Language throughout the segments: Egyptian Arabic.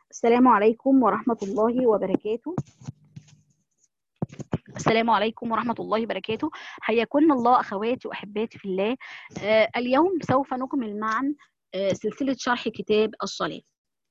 السلام عليكم ورحمة الله وبركاته السلام عليكم ورحمة الله وبركاته حياكم الله أخواتي وأحباتي في الله آه اليوم سوف نكمل معا آه سلسلة شرح كتاب الصلاة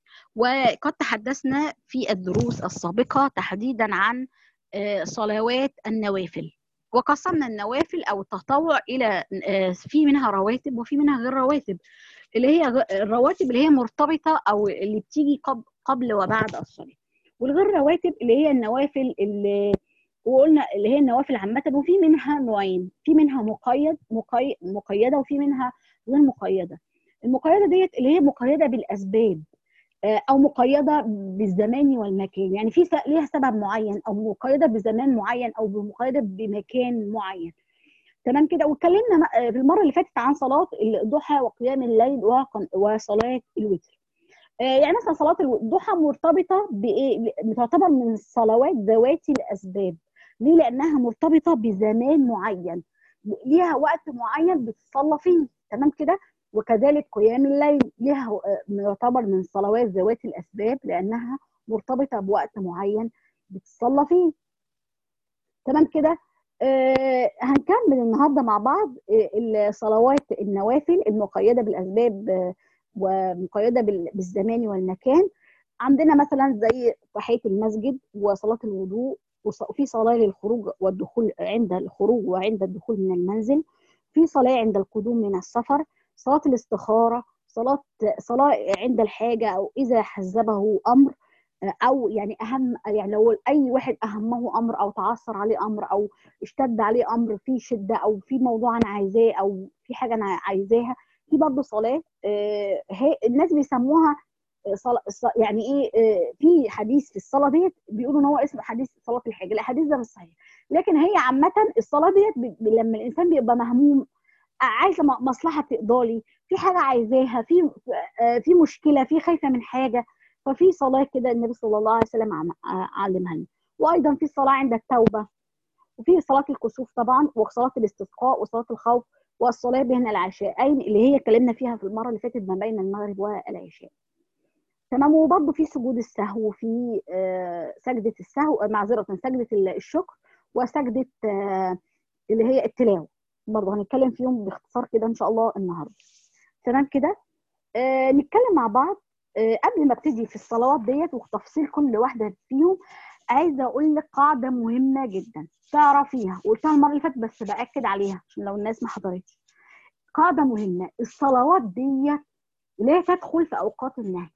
وقد تحدثنا في الدروس السابقة تحديدا عن آه صلوات النوافل وقسمنا النوافل أو التطوع إلى آه في منها رواتب وفي منها غير رواتب اللي هي الرواتب اللي هي مرتبطة أو اللي بتيجي قبل قبل وبعد الصلاة والغير رواتب اللي هي النوافل اللي وقلنا اللي هي النوافل عامة وفي منها نوعين في منها مقيد مقيد مقيدة وفي منها غير مقيدة المقيدة ديت اللي هي مقيدة بالأسباب أو مقيدة بالزمان والمكان يعني في ليها سبب معين أو مقيدة بزمان معين أو مقيدة بمكان معين تمام كده واتكلمنا في المرة اللي فاتت عن صلاة الضحى وقيام الليل وصلاة الوتر يعني مثلا صلاه الضحى مرتبطه بايه تعتبر من الصلوات ذوات الاسباب ليه لانها مرتبطه بزمان معين ليها وقت معين بتصلى فيه تمام كده وكذلك قيام الليل ليها يعتبر من الصلوات ذوات الاسباب لانها مرتبطه بوقت معين بتصلى فيه تمام كده آه هنكمل النهارده مع بعض آه الصلوات النوافل المقيده بالاسباب آه ومقيده بالزمان والمكان عندنا مثلا زي تحيه المسجد وصلاه الوضوء وفي صلاه للخروج والدخول عند الخروج وعند الدخول من المنزل في صلاه عند القدوم من السفر صلاه الاستخاره صلاه صلاه عند الحاجه او اذا حزبه امر او يعني اهم يعني لو اي واحد اهمه امر او تعثر عليه امر او اشتد عليه امر في شده او في موضوع انا عايزاه او في حاجه انا عايزاها في برضه صلاه آه هي الناس بيسموها صلاة يعني ايه آه في حديث في الصلاه ديت بيقولوا ان هو اسمه حديث صلاه الحاجه الحديث ده مش صحيح لكن هي عامه الصلاه ديت لما الانسان بيبقى مهموم عايزه مصلحه تقضالي في حاجه عايزاها في آه في مشكله في خايفه من حاجه ففي صلاه كده النبي صلى الله عليه وسلم علمها لنا وايضا في الصلاه عند التوبه وفي صلاه الكسوف طبعا وصلاه الاستسقاء وصلاه الخوف والصلاه بين العشاءين اللي هي اتكلمنا فيها في المره اللي فاتت ما بين المغرب والعشاء تمام وبرضه في سجود السهو وفي آه سجده السهو معذره سجده الشكر وسجده آه اللي هي التلاوه برضه هنتكلم فيهم باختصار كده ان شاء الله النهارده تمام كده آه نتكلم مع بعض قبل ما ابتدي في الصلوات ديت وتفصيل كل واحده فيهم عايزه اقول لك قاعده مهمه جدا تعرفيها وقلتها المره اللي فاتت بس باكد عليها عشان لو الناس ما حضرتش قاعده مهمه الصلوات ديت لا تدخل في اوقات النهي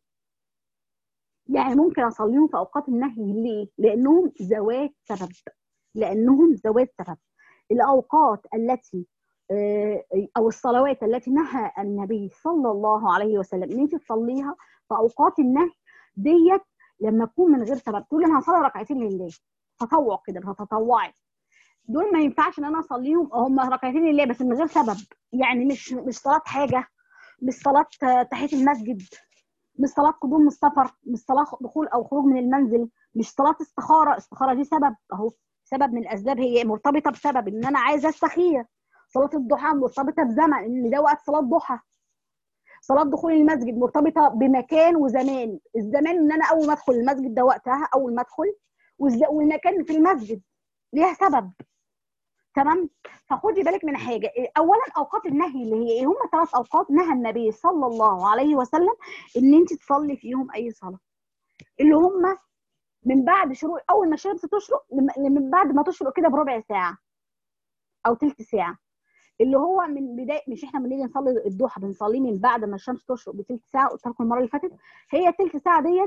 يعني ممكن اصليهم في اوقات النهي ليه لانهم ذوات سبب لانهم ذوات سبب الاوقات التي او الصلوات التي نهى النبي صلى الله عليه وسلم ان انت تصليها في اوقات النهي ديت لما تكون من غير سبب تقول انا هصلي ركعتين لله تطوع كده هتطوعي دول ما ينفعش ان انا اصليهم هم ركعتين لله بس من غير سبب يعني مش مش صلاه حاجه مش صلاه تحيه المسجد مش صلاه قدوم من السفر مش صلاه دخول او خروج من المنزل مش صلاه استخاره استخاره دي سبب اهو سبب من الاسباب هي مرتبطه بسبب ان انا عايزه استخير صلاه الضحى مرتبطه بزمن ان ده وقت صلاه ضحى صلاه دخول المسجد مرتبطه بمكان وزمان الزمان ان انا اول ما ادخل المسجد ده وقتها اول ما ادخل والمكان في المسجد ليها سبب تمام فخدي بالك من حاجه اولا اوقات النهي اللي هي ايه هم ثلاث اوقات نهى النبي صلى الله عليه وسلم ان انت تصلي فيهم اي صلاه اللي هم من بعد شروق اول ما الشمس تشرق من بعد ما تشرق كده بربع ساعه او ثلث ساعه اللي هو من بدايه مش احنا بنيجي نصلي الضحى بنصليه من بعد ما الشمس تشرق بثلث ساعه قلت لكم المره اللي فاتت هي ثلث ساعه ديت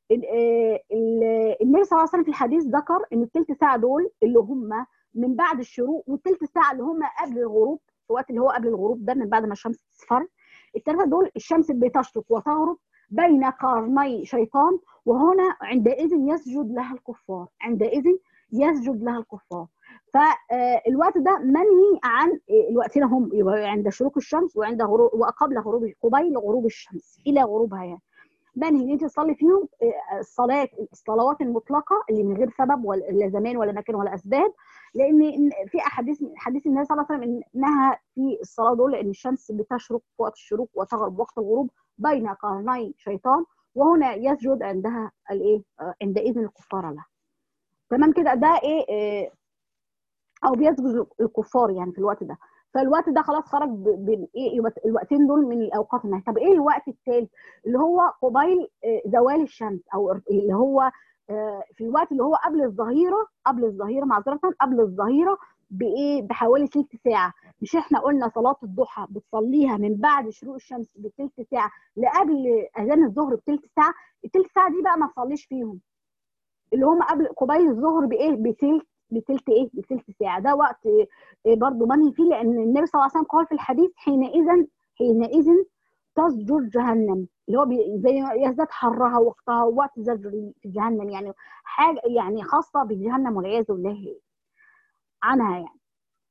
النبي صلى الله عليه وسلم في الحديث ذكر ان الثلث ساعه دول اللي هم من بعد الشروق والثلث ساعه اللي هم قبل الغروب في الوقت اللي هو قبل الغروب ده من بعد ما الشمس تصفر الثلاثه دول الشمس بتشرق وتغرب بين قرني شيطان وهنا عندئذ يسجد لها الكفار عندئذ يسجد لها الكفار فالوقت ده منهي عن الوقتين هم عند شروق الشمس وعند غروب وقبل غروب قبيل غروب الشمس الى غروبها يعني منهي ان انت تصلي فيهم الصلاه الصلوات المطلقه اللي من غير سبب ولا زمان ولا مكان ولا اسباب لان في احاديث حديث النبي صلى الله عليه وسلم انها في الصلاه دول لان الشمس بتشرق في وقت الشروق وتغرب وقت الغروب بين قرني شيطان وهنا يسجد عندها الايه آه، عندئذ الكفار لها تمام كده ده ايه آه، او بيسجد الكفار يعني في الوقت ده فالوقت ده خلاص خرج بين ايه الوقتين دول من الاوقات النهي طب ايه الوقت الثالث اللي هو قبيل زوال الشمس او اللي هو في الوقت اللي هو قبل الظهيره قبل الظهيره معذره قبل الظهيره بايه بحوالي ثلث ساعه مش احنا قلنا صلاه الضحى بتصليها من بعد شروق الشمس بثلث ساعه لقبل اذان الظهر بثلث ساعه الثلث ساعه دي بقى ما تصليش فيهم اللي هم قبل قبيل الظهر بايه بثلث بثلث ايه بثلث ساعه ده وقت إيه برضه منهي فيه لان النبي صلى الله عليه وسلم قال في الحديث حينئذ حينئذ تزجر جهنم اللي هو زي يزداد حرها وقتها وقت زجر في جهنم يعني حاجه يعني خاصه بجهنم والعياذ بالله عنها يعني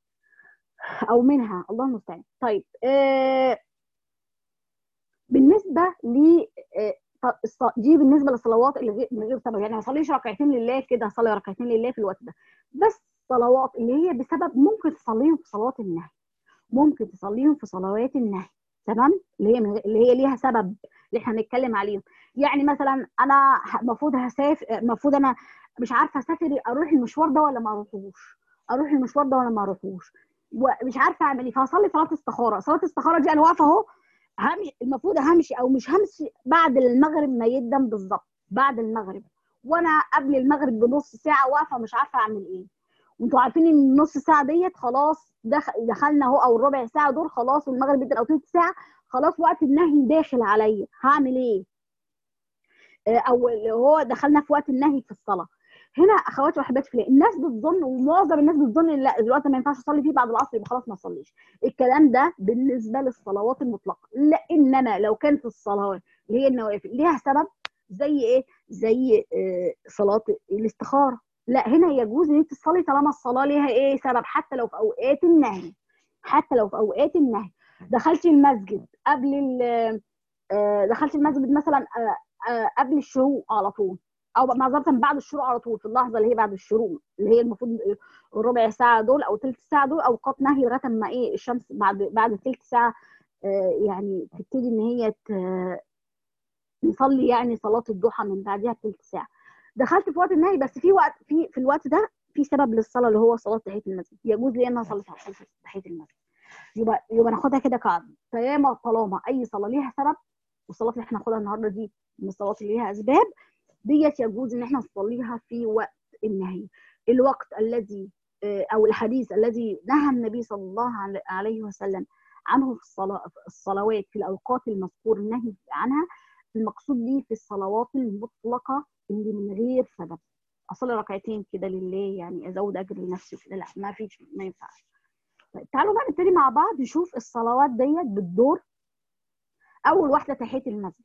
او منها الله المستعان طيب آه بالنسبه ل آه دي بالنسبه للصلوات اللي من غير سبب يعني ما اصليش ركعتين لله كده اصلي ركعتين لله في الوقت ده بس صلوات اللي هي بسبب ممكن تصليهم في صلوات النهي ممكن تصليهم في صلوات النهي تمام اللي هي اللي هي ليها سبب اللي احنا هنتكلم عليهم يعني مثلا انا المفروض هسافر المفروض انا مش عارفه اسافر اروح المشوار ده ولا ما اروحوش اروح المشوار ده ولا ما اروحوش ومش عارفه اعمل ايه فهصلي صلاه استخاره صلاه استخاره دي انا واقفه اهو همشي المفروض همشي او مش همشي بعد المغرب ما يدم بالظبط بعد المغرب وانا قبل المغرب بنص ساعه واقفه مش عارفه اعمل ايه وانتوا عارفين ان النص ساعه ديت خلاص دخلنا اهو او الربع ساعه دول خلاص والمغرب بيدن او ثلث ساعه خلاص وقت النهي داخل عليا هعمل ايه او اللي هو دخلنا في وقت النهي في الصلاه هنا اخواتي واحباتي في الله الناس بتظن ومعظم الناس بتظن ان لا دلوقتي ما ينفعش اصلي فيه بعد العصر يبقى خلاص ما اصليش الكلام ده بالنسبه للصلوات المطلقه لا انما لو كانت الصلوات اللي هي النوافل ليها سبب زي ايه زي آه صلاه الاستخاره لا هنا يجوز ان انت تصلي طالما الصلاه ليها ايه سبب حتى لو في اوقات النهي حتى لو في اوقات النهي دخلتي المسجد قبل آه دخلتي المسجد مثلا آه آه قبل الشروق على طول او معذره بعد الشروق على طول في اللحظه اللي هي بعد الشروق اللي هي المفروض ربع ساعه دول او ثلث ساعه دول اوقات نهي لغايه ما ايه الشمس بعد بعد ثلث ساعه آه يعني تبتدي ان هي نصلي يعني صلاه الضحى من بعدها بثلث ساعه دخلت في وقت النهي بس في وقت في في الوقت ده في سبب للصلاه اللي هو صلاه تحيه المسجد يجوز لي ان انا اصلي تحيه المسجد يبقى يبقى ناخدها كده قاعده فياما طالما اي صلاه ليها سبب والصلاه اللي احنا هناخدها النهارده دي من الصلوات اللي ليها اسباب ديت يجوز ان احنا نصليها في وقت النهي الوقت الذي او الحديث الذي نهى النبي صلى الله عليه وسلم عنه في الصلاة الصلوات في الاوقات المذكور النهي عنها المقصود به في الصلوات المطلقه اللي من غير سبب اصلي ركعتين كده لله يعني ازود اجر لنفسي كده لا ما فيش ما ينفعش طيب تعالوا بقى نبتدي مع بعض نشوف الصلوات ديت بالدور اول واحده تحيه المسجد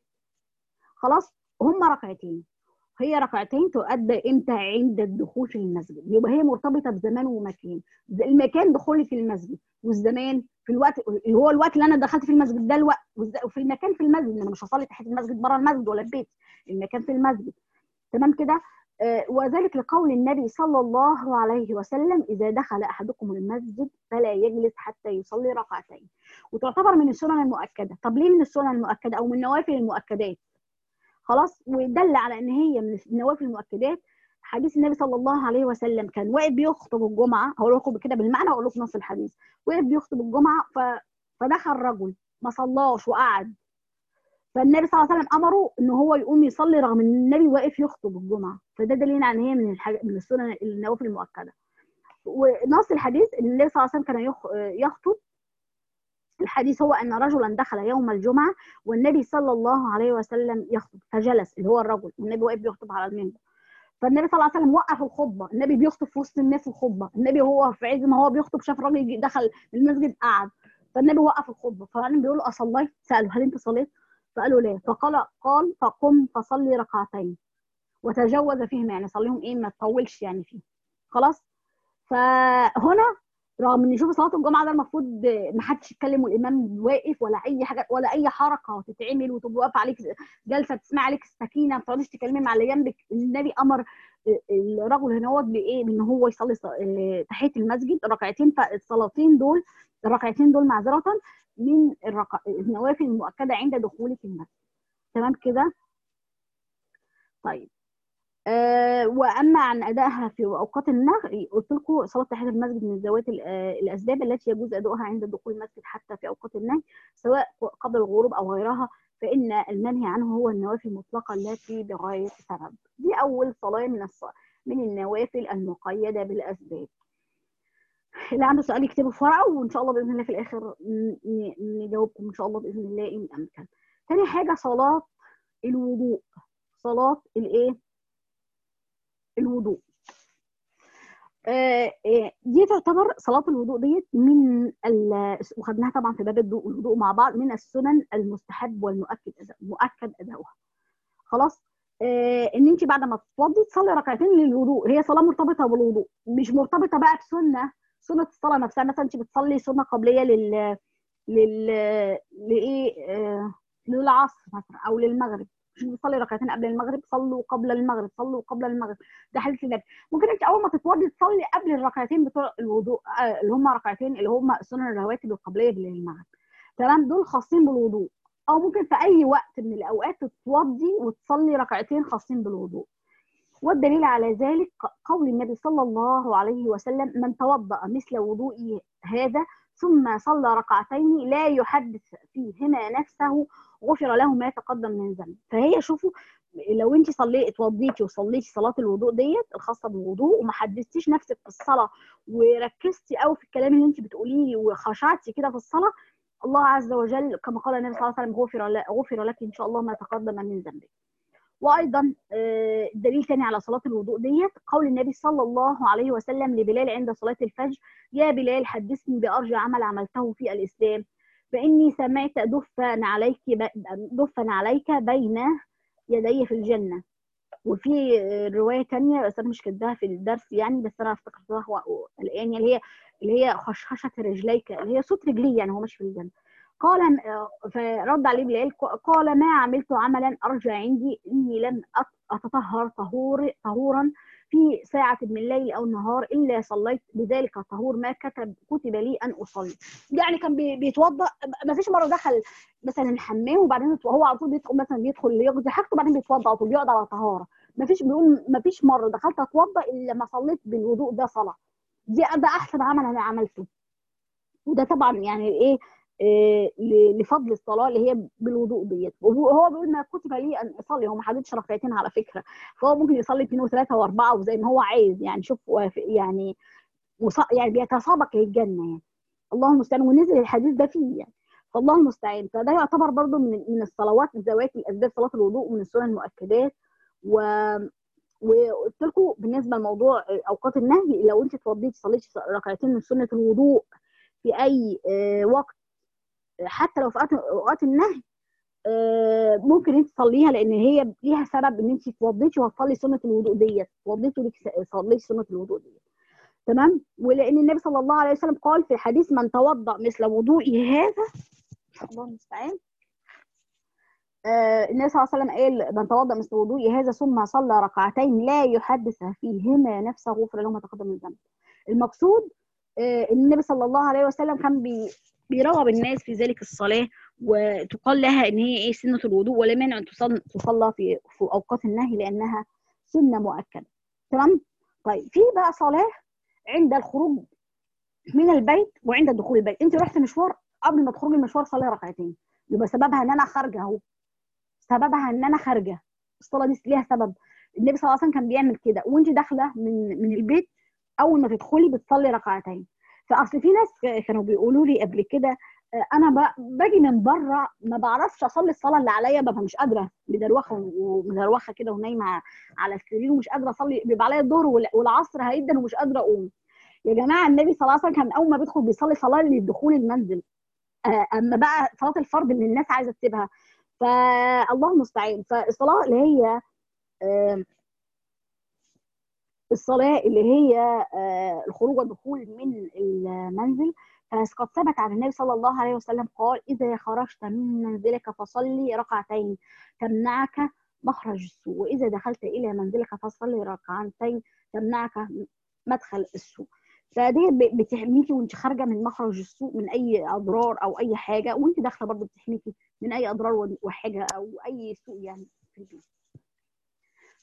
خلاص هم ركعتين هي ركعتين تؤدى امتى عند الدخول في المسجد يبقى هي مرتبطه بزمان ومكان المكان دخولي في المسجد والزمان في الوقت اللي هو الوقت اللي انا دخلت في المسجد ده الوقت وفي المكان في المسجد انا مش هصلي تحيه المسجد بره المسجد ولا البيت المكان في المسجد تمام كده آه وذلك لقول النبي صلى الله عليه وسلم اذا دخل احدكم المسجد فلا يجلس حتى يصلي ركعتين وتعتبر من السنن المؤكده طب ليه من السنن المؤكده او من النوافل المؤكدات خلاص ودل على ان هي من النوافل المؤكدات حديث النبي صلى الله عليه وسلم كان واقف بيخطب الجمعه هقول لكم كده بالمعنى هقول لكم نص الحديث واقف بيخطب الجمعه ف... فدخل رجل ما صلاش وقعد فالنبي صلى الله عليه وسلم امره ان هو يقوم يصلي رغم ان النبي واقف يخطب الجمعه فده دليل على ان هي من الحاجة من السنن النوافل المؤكده ونص الحديث ان النبي صلى الله عليه وسلم كان يخطب الحديث هو ان رجلا دخل يوم الجمعه والنبي صلى الله عليه وسلم يخطب فجلس اللي هو الرجل والنبي واقف بيخطب على المنبر فالنبي صلى الله عليه وسلم وقف الخطبه النبي بيخطب في وسط الناس الخطبه النبي هو في عز ما هو بيخطب شاف راجل دخل المسجد قعد فالنبي وقف الخطبه فالنبي بيقول له اصليت ساله هل انت صليت فقالوا لا فقال قال فقم فصلي ركعتين وتجوز فيهم يعني صليهم ايه ما تطولش يعني فيه خلاص فهنا رغم ان شوف صلاه الجمعه ده المفروض ما حدش يتكلم والامام واقف ولا اي حاجه ولا اي حركه تتعمل وتبقى واقفه عليك جلسه تسمع عليك السكينه ما تقعديش تكلمي مع اللي جنبك النبي امر الرجل هنا هو بايه ان هو يصلي تحيه المسجد ركعتين فالصلاتين دول الركعتين دول معذره من الرق... النوافل المؤكده عند دخولك المسجد تمام كده طيب أه واما عن ادائها في اوقات النهي قلت لكم صلاه تحيه المسجد من ذوات الاسباب التي يجوز ادائها عند دخول المسجد حتى في اوقات النهي سواء قبل الغروب او غيرها فان المنهي عنه هو النوافل المطلقه التي بغايه سبب دي اول صلاه من الص... من النوافل المقيده بالاسباب اللي عنده سؤال يكتبه في ورقه وان شاء الله باذن الله في الاخر نجاوبكم ان شاء الله باذن الله ان امكن تاني حاجه صلاه الوضوء صلاه الايه الوضوء آه دي تعتبر صلاة الوضوء ديت من وخدناها طبعا في باب الوضوء مع بعض من السنن المستحب والمؤكد أداء مؤكد أداؤها خلاص آه ان انت بعد ما تتوضي تصلي ركعتين للوضوء هي صلاه مرتبطه بالوضوء مش مرتبطه بقى بسنه سنه الصلاه نفسها مثلا انت بتصلي سنه قبليه لل لل لايه آه للعصر مثلا او للمغرب مش بتصلي ركعتين قبل المغرب صلوا قبل المغرب صلوا قبل المغرب ده حديث النبي ممكن انت اول ما تتوضي تصلي قبل الركعتين بتوع الوضوء آه اللي هم ركعتين اللي هم سنن الرواتب القبليه للمغرب تمام دول خاصين بالوضوء او ممكن في اي وقت من الاوقات تتوضي وتصلي ركعتين خاصين بالوضوء والدليل على ذلك قول النبي صلى الله عليه وسلم من توضأ مثل وضوئي هذا ثم صلى ركعتين لا يحدث فيهما نفسه غفر له ما تقدم من ذنب فهي شوفوا لو انت صليتي اتوضيتي وصليتي صلاه الوضوء ديت الخاصه بالوضوء وما حدثتيش نفسك في الصلاه وركزتي قوي في الكلام اللي انت بتقوليه وخشعتي كده في الصلاه الله عز وجل كما قال النبي صلى الله عليه وسلم غفر غفر لك ان شاء الله ما تقدم من ذنبك وايضا دليل ثاني على صلاه الوضوء ديت قول النبي صلى الله عليه وسلم لبلال عند صلاه الفجر يا بلال حدثني بارجى عمل عملته في الاسلام فاني سمعت دفا عليك دفا عليك بين يدي في الجنه وفي روايه ثانيه بس انا مش كاتباها في الدرس يعني بس انا افتكرتها الان اللي هي اللي هي خشخشه رجليك اللي هي صوت رجلي يعني هو مش في الجنه قال فرد عليه بلال قال ما عملت عملا ارجى عندي اني لم اتطهر طهور طهورا في ساعة من الليل أو النهار إلا صليت بذلك الطهور ما كتب كتب لي أن أصلي يعني كان بيتوضأ ما فيش مرة دخل مثلا الحمام وبعدين هو على طول بيدخل مثلا بيدخل يقضي حاجته وبعدين بيتوضأ على طول بيقعد على طهارة ما فيش بيقول ما فيش مرة دخلت أتوضأ إلا ما صليت بالوضوء ده صلاة دي ده أحسن عمل أنا عملته وده طبعا يعني إيه لفضل الصلاه اللي هي بالوضوء ديت وهو بيقول ما كتب لي ان اصلي هو ما حددش ركعتين على فكره فهو ممكن يصلي اثنين وثلاثه واربعه وزي ما هو عايز يعني شوف يعني يعني بيتسابق للجنه يعني الله المستعان ونزل الحديث ده فيه يعني فالله المستعان فده يعتبر برضو من من الصلوات ذوات الاسباب صلاه الوضوء ومن السنن المؤكدات و وقلت لكم بالنسبه لموضوع اوقات النهي لو انت اتوضيتي صليتي ركعتين من سنه الوضوء في اي وقت حتى لو في اوقات النهي ممكن انت تصليها لان هي ليها سبب ان انت اتوضيتي وهتصلي سنه الوضوء ديت اتوضيتي وليك صليتي سنه الوضوء ديت تمام ولان النبي صلى الله عليه وسلم قال في حديث من توضا مثل وضوئي هذا الله المستعان آه النبي صلى الله عليه وسلم قال من توضا مثل وضوئي هذا ثم صلى ركعتين لا يحدث فيهما نفسه غفر له ما تقدم من ذنب المقصود آه النبي صلى الله عليه وسلم كان بي بيرغب الناس في ذلك الصلاة وتقال لها إن هي إيه سنة الوضوء ولا مانع أن تصلى في في أوقات النهي لأنها سنة مؤكدة تمام؟ طيب في بقى صلاة عند الخروج من البيت وعند دخول البيت أنت رحت مشوار قبل ما تخرجي المشوار صلي ركعتين يبقى سببها إن أنا خارجة أهو سببها إن أنا خارجة الصلاة دي ليها سبب النبي صلى الله عليه وسلم كان بيعمل كده وأنت داخلة من من البيت أول ما تدخلي بتصلي ركعتين فاصل في ناس كانوا بيقولوا لي قبل كده انا باجي من بره ما بعرفش اصلي الصلاه اللي عليا ببقى مش قادره مدروخه ومدروخه كده ونايمه على السرير ومش قادره اصلي بيبقى عليا الظهر والعصر هيدا ومش قادره اقوم يا جماعه النبي صلى الله عليه وسلم كان اول ما بيدخل بيصلي صلاه للدخول المنزل اما بقى صلاه الفرض اللي الناس عايزه تسيبها فالله المستعان فالصلاه اللي هي الصلاة اللي هي الخروج والدخول من المنزل فقد ثبت عن النبي صلى الله عليه وسلم قال إذا خرجت من منزلك فصلي ركعتين تمنعك مخرج السوء وإذا دخلت إلى منزلك فصلي ركعتين تمنعك مدخل السوء فدي بتحميكي وانت خارجه من مخرج السوق من اي اضرار او اي حاجه وانت داخله برضه بتحميكي من اي اضرار وحاجه او اي سوء يعني في البيت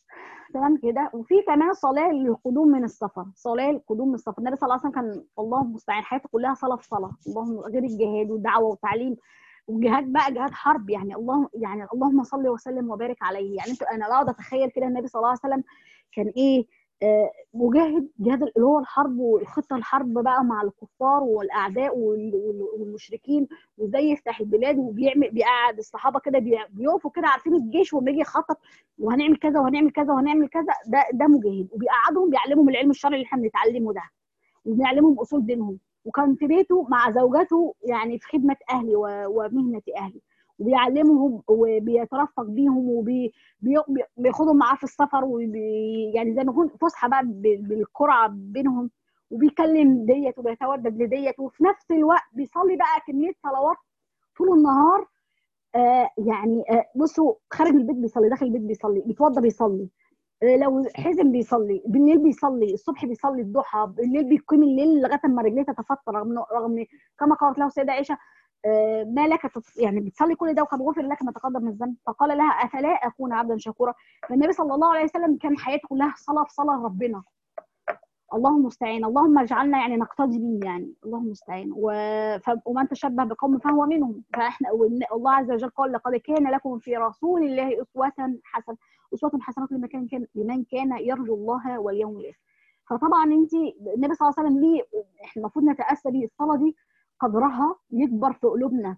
تمام كده وفي كمان صلاه للقدوم من السفر صلاه القدوم من السفر النبي صلى الله عليه وسلم كان الله المستعان حياته كلها صلاه في صلاه اللهم غير الجهاد والدعوه والتعليم وجهاد بقى جهاد حرب يعني الله يعني اللهم صل وسلم وبارك عليه يعني انت انا بقعد اتخيل كده النبي صلى الله عليه وسلم كان ايه آه مجاهد جهاد اللي هو الحرب والخطه الحرب بقى مع الكفار والاعداء والمشركين وازاي يفتح البلاد وبيعمل بيقعد الصحابه كده بيقفوا كده عارفين الجيش وما يجي يخطط وهنعمل كذا وهنعمل كذا وهنعمل كذا ده ده مجاهد وبيقعدهم بيعلمهم العلم الشرعي اللي احنا بنتعلمه ده وبنعلمهم اصول دينهم وكان في بيته مع زوجته يعني في خدمه اهلي ومهنه اهلي وبيعلمهم وبيترفق بيهم وبياخدهم معاه في السفر وبي يعني زي ما يكون فسحه بقى بالقرعه بينهم وبيكلم ديت وبيتودد لديت وفي نفس الوقت بيصلي بقى كميه صلوات طول النهار آه يعني آه بصوا خارج البيت بيصلي داخل البيت بيصلي بيتوضى بيصلي آه لو حزم بيصلي بالليل بيصلي الصبح بيصلي الضحى بالليل بيقيم الليل لغايه ما رجليه تتفطر رغم رغم كما قالت له السيده عائشه ما لك يعني بتصلي كل ده وقد غفر لك ما تقدم من الذنب فقال لها افلا اكون عبدا شكورا فالنبي صلى الله عليه وسلم كان حياته كلها صلاه في صلاه ربنا اللهم المستعان اللهم اجعلنا يعني نقتدي به يعني اللهم المستعان و... ف... ومن تشبه بقوم فهو منهم فاحنا الله عز وجل قال لقد كان لكم في رسول الله اسوه حسنه اسوه حسنه لمن كان كان لمن كان يرجو الله واليوم الاخر فطبعا انت النبي صلى الله عليه وسلم ليه احنا المفروض نتاسى به الصلاه دي قدرها يكبر في قلوبنا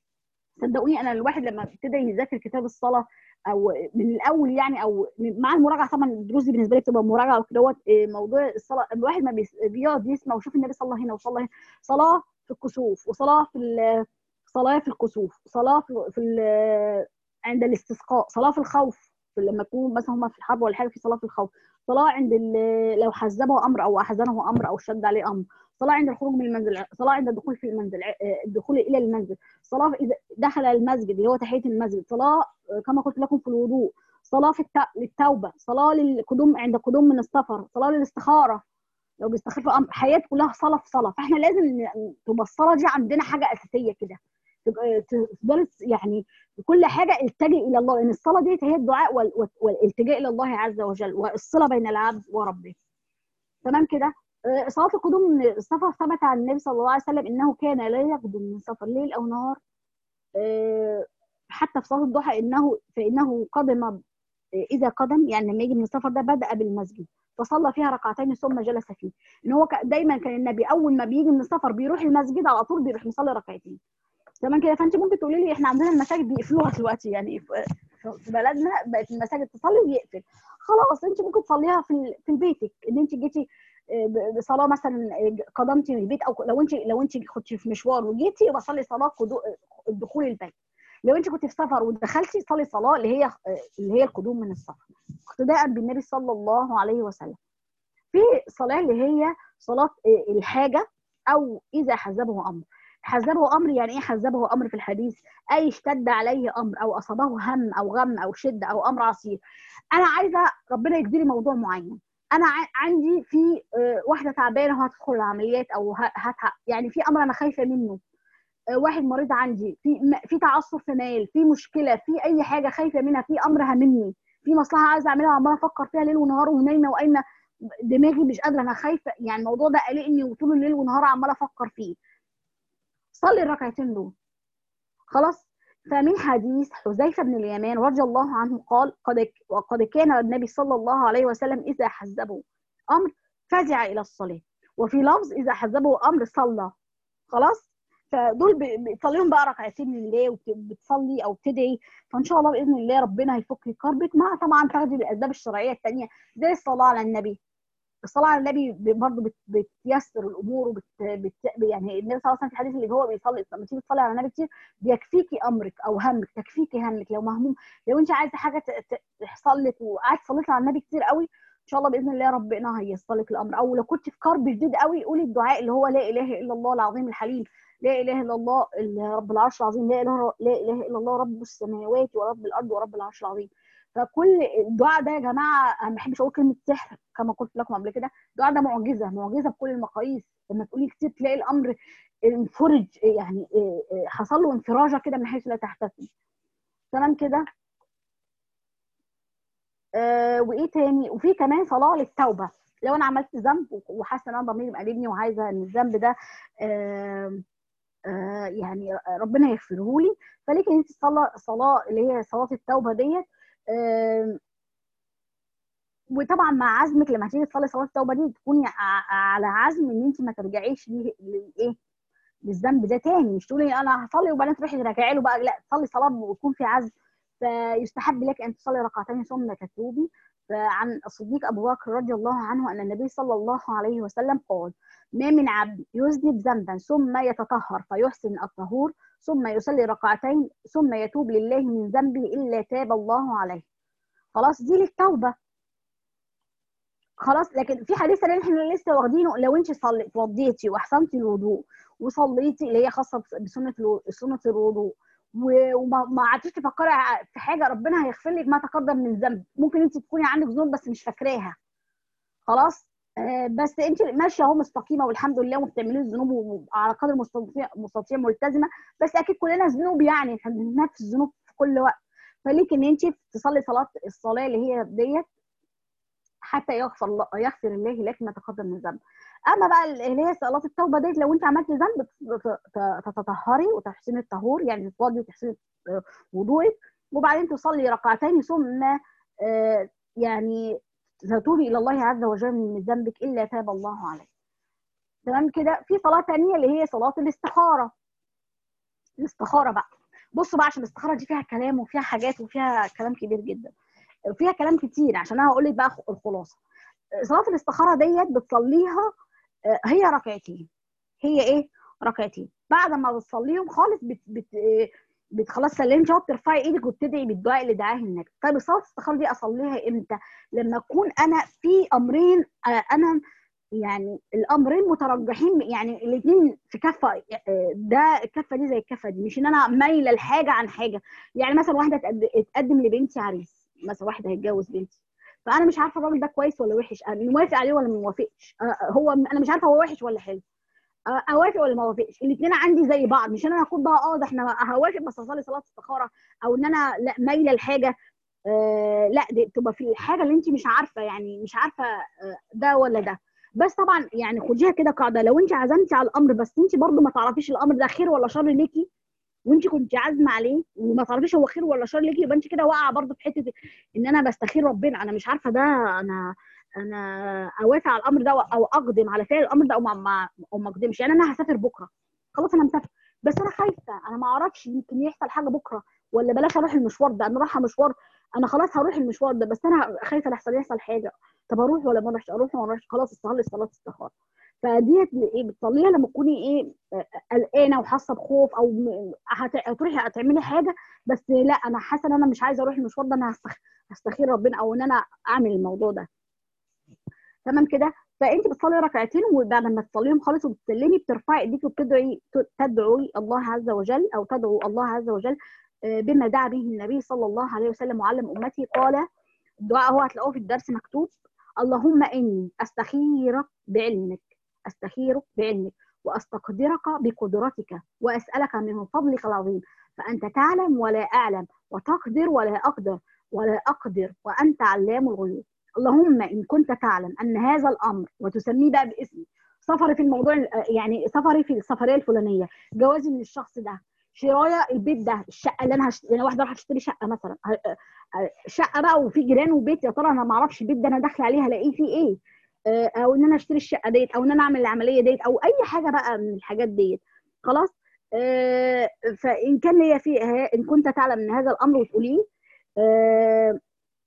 صدقوني انا الواحد لما ابتدى يذاكر كتاب الصلاه او من الاول يعني او مع المراجعه طبعا الدروس دي بالنسبه لي بتبقى مراجعه وكدهوت موضوع الصلاه الواحد ما بيقعد يسمع ويشوف النبي صلى الله هنا وصلى هنا صلاه في الكسوف وصلاه في صلاه في الكسوف صلاه في عند الاستسقاء صلاه في الخوف لما يكون مثلا هم في الحرب ولا حاجه في صلاه في الخوف صلاه عند لو حزبه امر او احزنه امر او شد عليه امر صلاه عند الخروج من المنزل صلاه عند الدخول في المنزل الدخول الى المنزل صلاه اذا دخل المسجد اللي هو تحيه المسجد صلاه كما قلت لكم في الوضوء صلاه في للتوبه صلاه للقدوم عند قدوم من السفر صلاه للاستخاره لو بيستخير في امر حياه كلها صلاه في صلاه فاحنا لازم تبقى الصلاه دي عندنا حاجه اساسيه كده تفضل يعني كل حاجه التجئ الى الله لان الصلاه دي هي الدعاء والالتجاء الى الله عز وجل والصله بين العبد وربه تمام كده صلاه القدوم من السفر ثبت عن النبي صلى الله عليه وسلم انه كان لا يقدم من سفر ليل او نهار حتى في صلاه الضحى انه فانه قدم اذا قدم يعني لما يجي من السفر ده بدا بالمسجد فصلى فيها ركعتين ثم جلس فيه ان هو دايما كان النبي اول ما بيجي من السفر بيروح المسجد على طول بيروح مصلي ركعتين تمام كده فانت ممكن تقولي لي احنا عندنا المساجد بيقفلوها دلوقتي يعني في بلدنا بقت المساجد تصلي ويقفل خلاص انت ممكن تصليها في في بيتك ان انت جيتي بصلاه مثلا قدمتي من البيت او لو انت لو انت كنت في مشوار وجيتي يبقى صلي صلاه دخول البيت لو انت كنت في سفر ودخلتي صلي صلاه اللي هي اللي هي القدوم من السفر اقتداء بالنبي صلى الله عليه وسلم في صلاه اللي هي صلاه الحاجه او اذا حزبه امر حزبه امر يعني ايه حزبه امر في الحديث اي اشتد عليه امر او اصابه هم او غم او شده او امر عصير انا عايزه ربنا يجدي موضوع معين انا عندي في واحده تعبانه وهتدخل العمليات او هتع... يعني في امر انا خايفه منه واحد مريض عندي في في تعثر في مال في مشكله في اي حاجه خايفه منها في امر هاممني في مصلحه عايزه اعملها عماله افكر فيها ليل ونهار ونايمه وقايمه دماغي مش قادره انا خايفه يعني الموضوع ده قلقني وطول الليل والنهار عماله افكر فيه صلي الركعتين دول خلاص فمن حديث حذيفة بن اليمان رضي الله عنه قال قد وقد كان النبي صلى الله عليه وسلم إذا حزبه أمر فزع إلى الصلاة وفي لفظ إذا حزبه أمر صلى خلاص فدول بتصليهم بقى ركعتين لله وبتصلي او بتدعي فان شاء الله باذن الله ربنا هيفك كربك مع طبعا تاخدي الاسباب الشرعيه الثانيه زي الصلاه على النبي الصلاه على النبي برضه بت... بتيسر الامور وبت... بت... يعني النبي صلى الله عليه وسلم في الحديث اللي هو بيصلي لما تيجي تصلي على النبي كتير بيكفيكي امرك او همك تكفيكي همك لو مهموم لو انت عايزه حاجه تحصل لك وقعدت صليت على النبي كتير قوي ان شاء الله باذن الله ربنا هييسر لك الامر او لو كنت في كرب شديد قوي قولي الدعاء اللي هو لا اله الا الله العظيم الحليم لا اله الا الله رب العرش العظيم لا اله لا اله الا الله رب السماوات ورب الارض ورب العرش العظيم فكل الدعاء ده يا جماعه انا ما بحبش اقول كلمه سحر كما قلت لكم قبل كده الدعاء ده معجزه معجزه بكل المقاييس لما تقولي كتير تلاقي الامر انفرج يعني حصل له انفراجه كده من حيث لا تحتسب تمام كده آه وايه تاني وفي كمان صلاه للتوبه لو انا عملت ذنب وحاسه ان انا ضميري مقلبني وعايزه ان الذنب ده آه آه يعني ربنا يغفره لي فليك انت صلاه صلاه اللي هي صلاه التوبه ديت آه وطبعا مع عزمك لما تيجي تصلي صلاه التوبه دي تكوني على عزم ان انت ما ترجعيش لايه للذنب ده تاني مش تقولي انا هصلي وبعدين تروحي تراجعي له بقى لا تصلي صلاه ويكون في عزم فيستحب لك ان تصلي ركعتين ثم تتوبي فعن الصديق ابو بكر رضي الله عنه ان النبي صلى الله عليه وسلم قال ما من عبد يذنب ذنبا ثم يتطهر فيحسن الطهور ثم يصلي ركعتين ثم يتوب لله من ذنبه الا تاب الله عليه خلاص دي للتوبه خلاص لكن في حديث اللي احنا لسه واخدينه لو انت صليتي اتوضيتي واحسنتي الوضوء وصليتي اللي هي خاصه بسنه سنه الوضوء وما عادتيش تفكري في حاجه ربنا هيغفر لك ما تقدم من ذنب ممكن انت تكوني عندك ذنوب بس مش فاكراها خلاص آه بس انت ماشيه اهو مستقيمه والحمد لله وبتعملي الذنوب وعلى قدر المستطيع مستطيع ملتزمه بس اكيد كلنا ذنوب يعني احنا بننفذ الذنوب في كل وقت فليك ان انت تصلي صلاه الصلاه اللي هي ديت حتى يغفر الله يغفر الله لك ما تقدم من ذنب اما بقى اللي هي صلاه التوبه ديت لو انت عملت ذنب تتطهري وتحسني الطهور يعني تتوضي وتحسني وضوءك وبعدين تصلي ركعتين ثم يعني تتوبي الى الله عز وجل من ذنبك الا تاب الله عليك تمام كده في صلاه ثانيه اللي هي صلاه الاستخاره الاستخاره بقى بصوا بقى عشان الاستخاره دي فيها كلام وفيها حاجات وفيها كلام كبير جدا وفيها كلام كتير عشان انا هقول لك بقى الخلاصه صلاه الاستخاره ديت بتصليها هي ركعتين هي ايه ركعتين بعد ما بتصليهم خالص بت بت بت خلاص سلمت اهو بترفعي ايدك وبتدعي بالدعاء اللي دعاه النبي طيب صلاه الاستخاره دي اصليها امتى لما اكون انا في امرين انا يعني الامرين مترجحين يعني الاثنين في كفه ده الكفه دي زي الكفه دي مش ان انا مايله لحاجه عن حاجه يعني مثلا واحده تقدم لبنتي عريس مثلا واحده هيتجوز بنتي فانا مش عارفه الراجل ده كويس ولا وحش انا موافق عليه ولا ما موافقش هو انا مش عارفه هو وحش ولا حلو اوافق ولا ما اوافقش الاثنين عندي زي بعض مش ان انا اكون بقى اه ده احنا هوافق بس اصلي صلاه استخاره او ان انا لا مايله لحاجه آه لا دي تبقى في الحاجه اللي انت مش عارفه يعني مش عارفه آه ده ولا ده بس طبعا يعني خديها كده قاعده لو انت عزمتي على الامر بس انت برضو ما تعرفيش الامر ده خير ولا شر ليكي وانت كنت عازمه عليه وما تعرفيش هو خير ولا شر ليكي يبقى انت كده واقعه برضه في حته ان انا بستخير ربنا انا مش عارفه ده انا انا اوافق على الامر ده او اقدم على فعل الامر ده او ما او ما اقدمش يعني انا هسافر بكره خلاص انا مسافره بس انا خايفه انا ما اعرفش يمكن يحصل حاجه بكره ولا بلاش اروح المشوار ده انا رايحه مشوار انا خلاص هروح المشوار ده بس انا خايفه لحصل يحصل حاجه طب اروح ولا ما اروحش اروح ولا ما اروحش خلاص اصلي صلاه استخاره فديت ايه بتصليها لما تكوني ايه قلقانه وحاسه بخوف او هتروحي هتعملي حاجه بس لا انا حاسه ان انا مش عايزه اروح المشوار ده انا هستخير ربنا او ان انا اعمل الموضوع ده تمام كده فانت بتصلي ركعتين وبعد ما تصليهم خالص وبتسلمي بترفعي ايديك وبتدعي تدعوي الله عز وجل او تدعو الله عز وجل بما دعا به النبي صلى الله عليه وسلم وعلم امتي قال الدعاء هو هتلاقوه في الدرس مكتوب اللهم اني استخيرك بعلمك استخيرك بعلمك واستقدرك بقدرتك واسالك من فضلك العظيم فانت تعلم ولا اعلم وتقدر ولا اقدر ولا اقدر وانت علام الغيوب اللهم ان كنت تعلم ان هذا الامر وتسميه بقى باسمي سفري في الموضوع يعني سفري في السفريه الفلانيه جوازي من الشخص ده شرايه البيت ده الشقه اللي انا هشت... يعني واحده راح تشتري شقه مثلا شقه بقى وفي جيران وبيت يا ترى انا ما اعرفش البيت ده انا داخله عليه هلاقيه فيه ايه او ان انا اشتري الشقه ديت او ان انا اعمل العمليه ديت او اي حاجه بقى من الحاجات ديت خلاص آه فان كان ليا في ان كنت تعلم من هذا الامر وتقوليه آه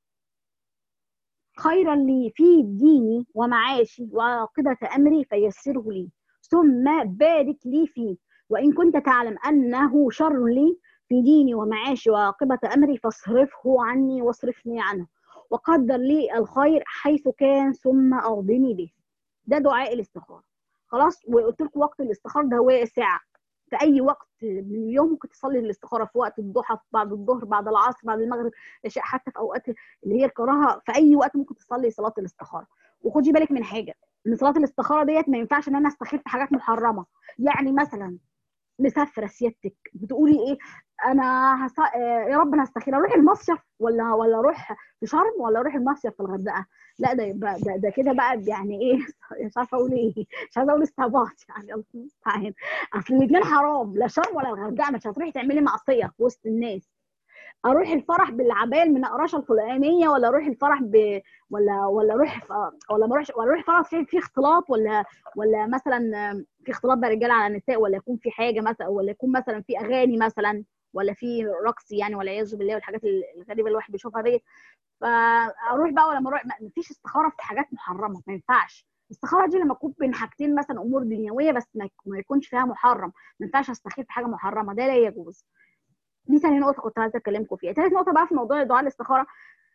خيرا لي في ديني ومعاشي وعاقبة أمري فيسره لي ثم بارك لي فيه وإن كنت تعلم أنه شر لي في ديني ومعاشي وعاقبة أمري فاصرفه عني واصرفني عنه وقدر لي الخير حيث كان ثم أغضني به ده دعاء الاستخارة خلاص وقلت لكم وقت الاستخارة ده واسع في أي وقت من اليوم ممكن تصلي الاستخارة في وقت الضحى بعد الظهر بعد العصر بعد المغرب العشاء حتى في أوقات اللي هي الكراهة في أي وقت ممكن تصلي صلاة الاستخارة وخدي بالك من حاجة ان صلاه الاستخاره ديت ما ينفعش ان انا استخير في حاجات محرمه يعني مثلا مسافره سيادتك بتقولي ايه انا هس... يا رب انا هستخير اروح المصيف ولا ولا اروح في شرم ولا اروح المصيف في الغردقه لا ده يبقى ده, ده كده بقى يعني ايه مش عارفه اقول ايه مش عايزه اقول استعباط يعني الله المستعان اصل الاثنين حرام لا شرم ولا الغردقه مش هتروحي تعملي معصيه في وسط الناس اروح الفرح بالعباية من القراشه الفلانيه ولا اروح الفرح ب ولا ولا اروح ف... ولا ما اروحش ولا اروح فرح فيه في اختلاط ولا ولا مثلا في اختلاط بين رجاله على نساء ولا يكون في حاجه مثلا ولا يكون مثلا في اغاني مثلا ولا في رقص يعني ولا يعوذ بالله والحاجات الغريبه اللي الواحد بيشوفها ديت فاروح بقى ولا ما اروح ما فيش استخاره في حاجات محرمه ما ينفعش الاستخاره دي لما تكون بين حاجتين مثلا امور دنيويه بس ما يكونش فيها محرم ما ينفعش استخير في حاجه محرمه ده لا يجوز دي ثاني نقطه كنت عايزه اكلمكم فيها ثالث نقطه بقى في موضوع دعاء الاستخاره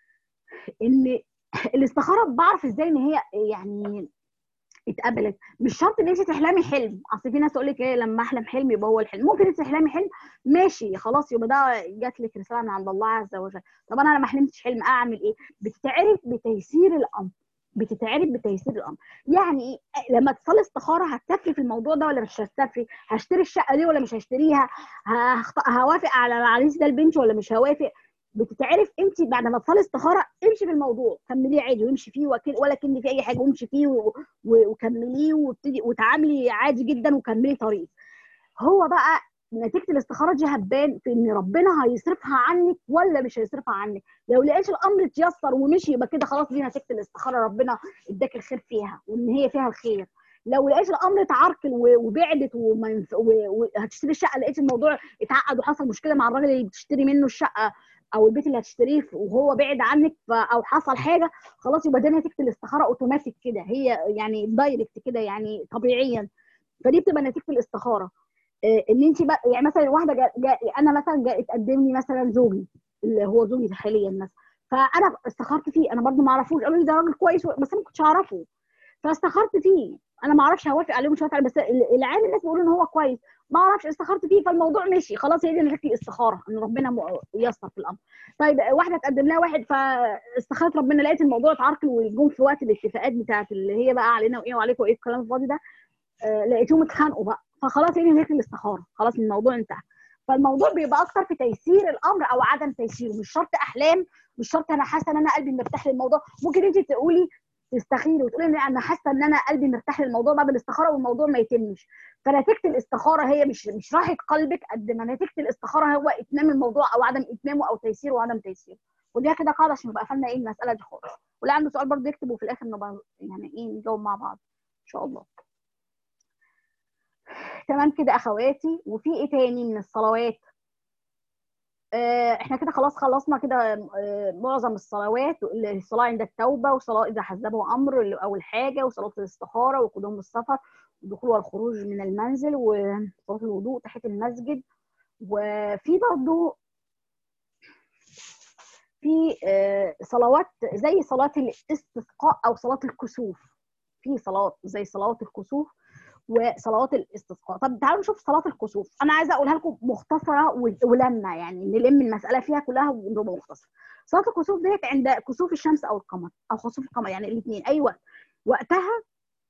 ان الاستخاره بعرف ازاي ان هي يعني اتقبلت مش شرط ان انت تحلمي حلم اصل في ناس تقول لك ايه لما احلم حلم يبقى هو الحلم ممكن انت تحلمي حلم ماشي خلاص يبقى ده جات لك رساله من عند الله عز وجل طب انا لما حلمتش حلم اعمل ايه بتتعرف بتيسير الامر بتتعرف بتيسير الامر يعني ايه لما تصلي استخاره هتسافري في الموضوع ده ولا مش هتسافري هشتري الشقه دي ولا مش هشتريها هوافق على العريس ده البنت ولا مش هوافق بتتعرف انت بعد ما تصلي استخاره امشي في الموضوع كمليه عادي وامشي فيه ولا كن في اي حاجه وامشي فيه وكمليه وابتدي وتعاملي عادي جدا وكملي طريقك هو بقى نتيجه الاستخاره دي هتبان في ان ربنا هيصرفها عنك ولا مش هيصرفها عنك لو لقيت الامر اتيسر ومشي يبقى كده خلاص دي نتيجه الاستخاره ربنا اداك الخير فيها وان هي فيها الخير لو لقيت الامر اتعركل وبعدت وهتشتري الشقه لقيت الموضوع اتعقد وحصل مشكله مع الراجل اللي بتشتري منه الشقه او البيت اللي هتشتريه وهو بعد عنك او حصل حاجه خلاص يبقى ده نتيجه الاستخاره اوتوماتيك كده هي يعني دايركت كده يعني طبيعيا فدي بتبقى نتيجه الاستخاره ان انت بقى يعني مثلا واحده جا جا انا مثلا جاء اتقدم لي مثلا زوجي اللي هو زوجي حاليا مثلا فانا استخرت فيه انا برضو ما اعرفوش قالوا لي ده راجل كويس بس انا ما كنتش اعرفه فاستخرت فيه انا ما اعرفش هوافق عليه مش هوافق عليه بس العام الناس بيقولوا ان هو كويس ما اعرفش استخرت فيه فالموضوع مشي خلاص هي دي نتيجه الاستخاره ان ربنا ييسر في الامر طيب واحده تقدم لها واحد فاستخرت ربنا لقيت الموضوع اتعركل وجم في وقت الاتفاقات بتاعت اللي هي بقى علينا وايه وعليكم وايه الكلام الفاضي ده آه لقيتهم اتخانقوا بقى فخلاص هي دي نتيجه الاستخاره خلاص الموضوع انتهى فالموضوع بيبقى اكتر في تيسير الامر او عدم تيسيره مش شرط احلام مش شرط انا حاسه ان انا قلبي مرتاح للموضوع ممكن انت تقولي تستخيري وتقولي ان انا حاسه ان انا قلبي مرتاح للموضوع بعد الاستخاره والموضوع ما يتمش فنتيجه الاستخاره هي مش مش راحه قلبك قد ما نتيجه الاستخاره هو اتمام الموضوع او عدم اتمامه او تيسيره وعدم تيسيره ودي كده قاعده عشان نبقى قفلنا ايه المساله دي خالص واللي عنده سؤال برضه يكتب وفي الاخر نبقى يعني ايه نجاوب مع بعض ان شاء الله تمام كده اخواتي وفي ايه تاني من الصلوات آه احنا كده خلاص خلصنا كده آه معظم الصلوات الصلاه عند التوبه وصلاه اذا حزبه امر اللي اول حاجه وصلاه الاستخاره وقدوم السفر والدخول والخروج من المنزل وصلاه الوضوء تحيه المسجد وفي برضو في آه صلوات زي صلاه الاستسقاء او صلاه الكسوف في صلاه زي صلاه الكسوف وصلوات الاستسقاء طب تعالوا نشوف صلاه الكسوف انا عايزه اقولها لكم مختصره ولما يعني نلم المساله فيها كلها ونبقى مختصره صلاه الكسوف ديت عند كسوف الشمس او القمر او خسوف القمر يعني الاثنين اي وقت وقتها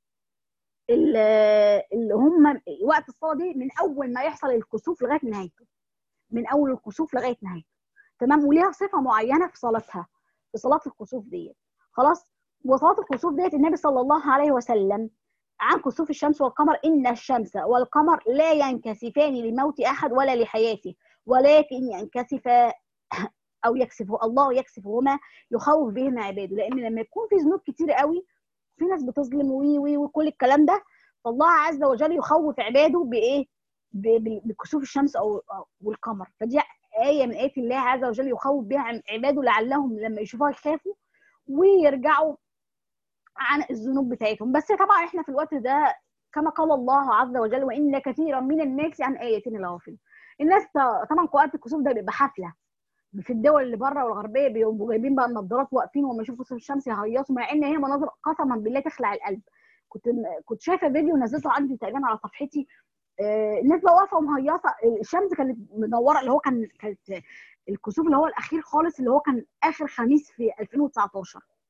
اللي هم وقت الصلاه دي من اول ما يحصل الكسوف لغايه نهايته من اول الكسوف لغايه نهايته تمام وليها صفه معينه في صلاتها في صلاه الكسوف ديت خلاص وصلاه الكسوف ديت النبي صلى الله عليه وسلم عن كسوف الشمس والقمر إن الشمس والقمر لا ينكسفان لموت أحد ولا لحياته ولكن ينكسف أو يكسفه الله يكسفهما يخوف بهما عباده لأن لما يكون في ذنوب كتير قوي في ناس بتظلم وي وي وكل الكلام ده فالله عز وجل يخوف عباده بإيه؟ بكسوف الشمس أو والقمر فدي آية من آيات الله عز وجل يخوف بها عباده لعلهم لما يشوفوها يخافوا ويرجعوا عن الذنوب بتاعتهم بس طبعا احنا في الوقت ده كما قال الله عز وجل وان كثيرا من الناس عن اياتنا لغافلون الناس طبعا وقت الكسوف ده بيبقى حفله في الدول اللي بره والغربيه بيبقوا جايبين بقى النضارات واقفين وما يشوفوا كسوف الشمس يهيصوا مع ان هي مناظر قسما بالله تخلع القلب كنت كنت شايفه فيديو نزلته عندي تقريبا على صفحتي آه الناس بقى واقفه ومهيصه الشمس كانت منوره اللي هو كان كانت الكسوف اللي هو الاخير خالص اللي هو كان اخر خميس في 2019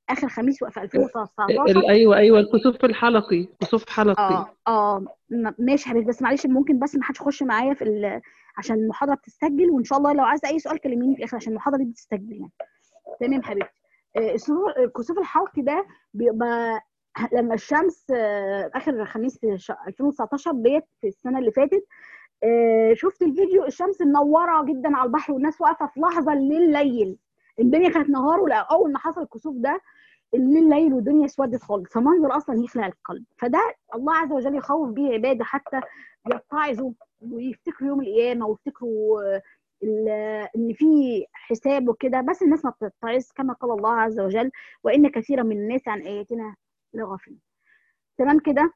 اخر خميس في 2019 ايوه ايوه الكسوف الحلقي كسوف حلقي اه اه ماشي حبيبي بس معلش ممكن بس ما حدش يخش معايا في عشان المحاضره بتسجل وان شاء الله لو عايزه اي سؤال كلميني في الاخر عشان المحاضره دي بتسجل يعني تمام حبيبتي الكسوف الحلقي ده بيبقى لما الشمس اخر خميس في 2019 ديت في السنه اللي فاتت شفت الفيديو الشمس منوره جدا على البحر والناس واقفه في لحظه الليل ليل الدنيا كانت نهار واول ما حصل الكسوف ده الليل ليل والدنيا اسودت خالص فمنظر اصلا يخلع القلب فده الله عز وجل يخوف به عباده حتى يتعظوا ويفتكروا يوم القيامه ويفتكروا ان في حساب وكده بس الناس ما بتتعظ كما قال الله عز وجل وان كثيرا من الناس عن اياتنا لغافلين تمام كده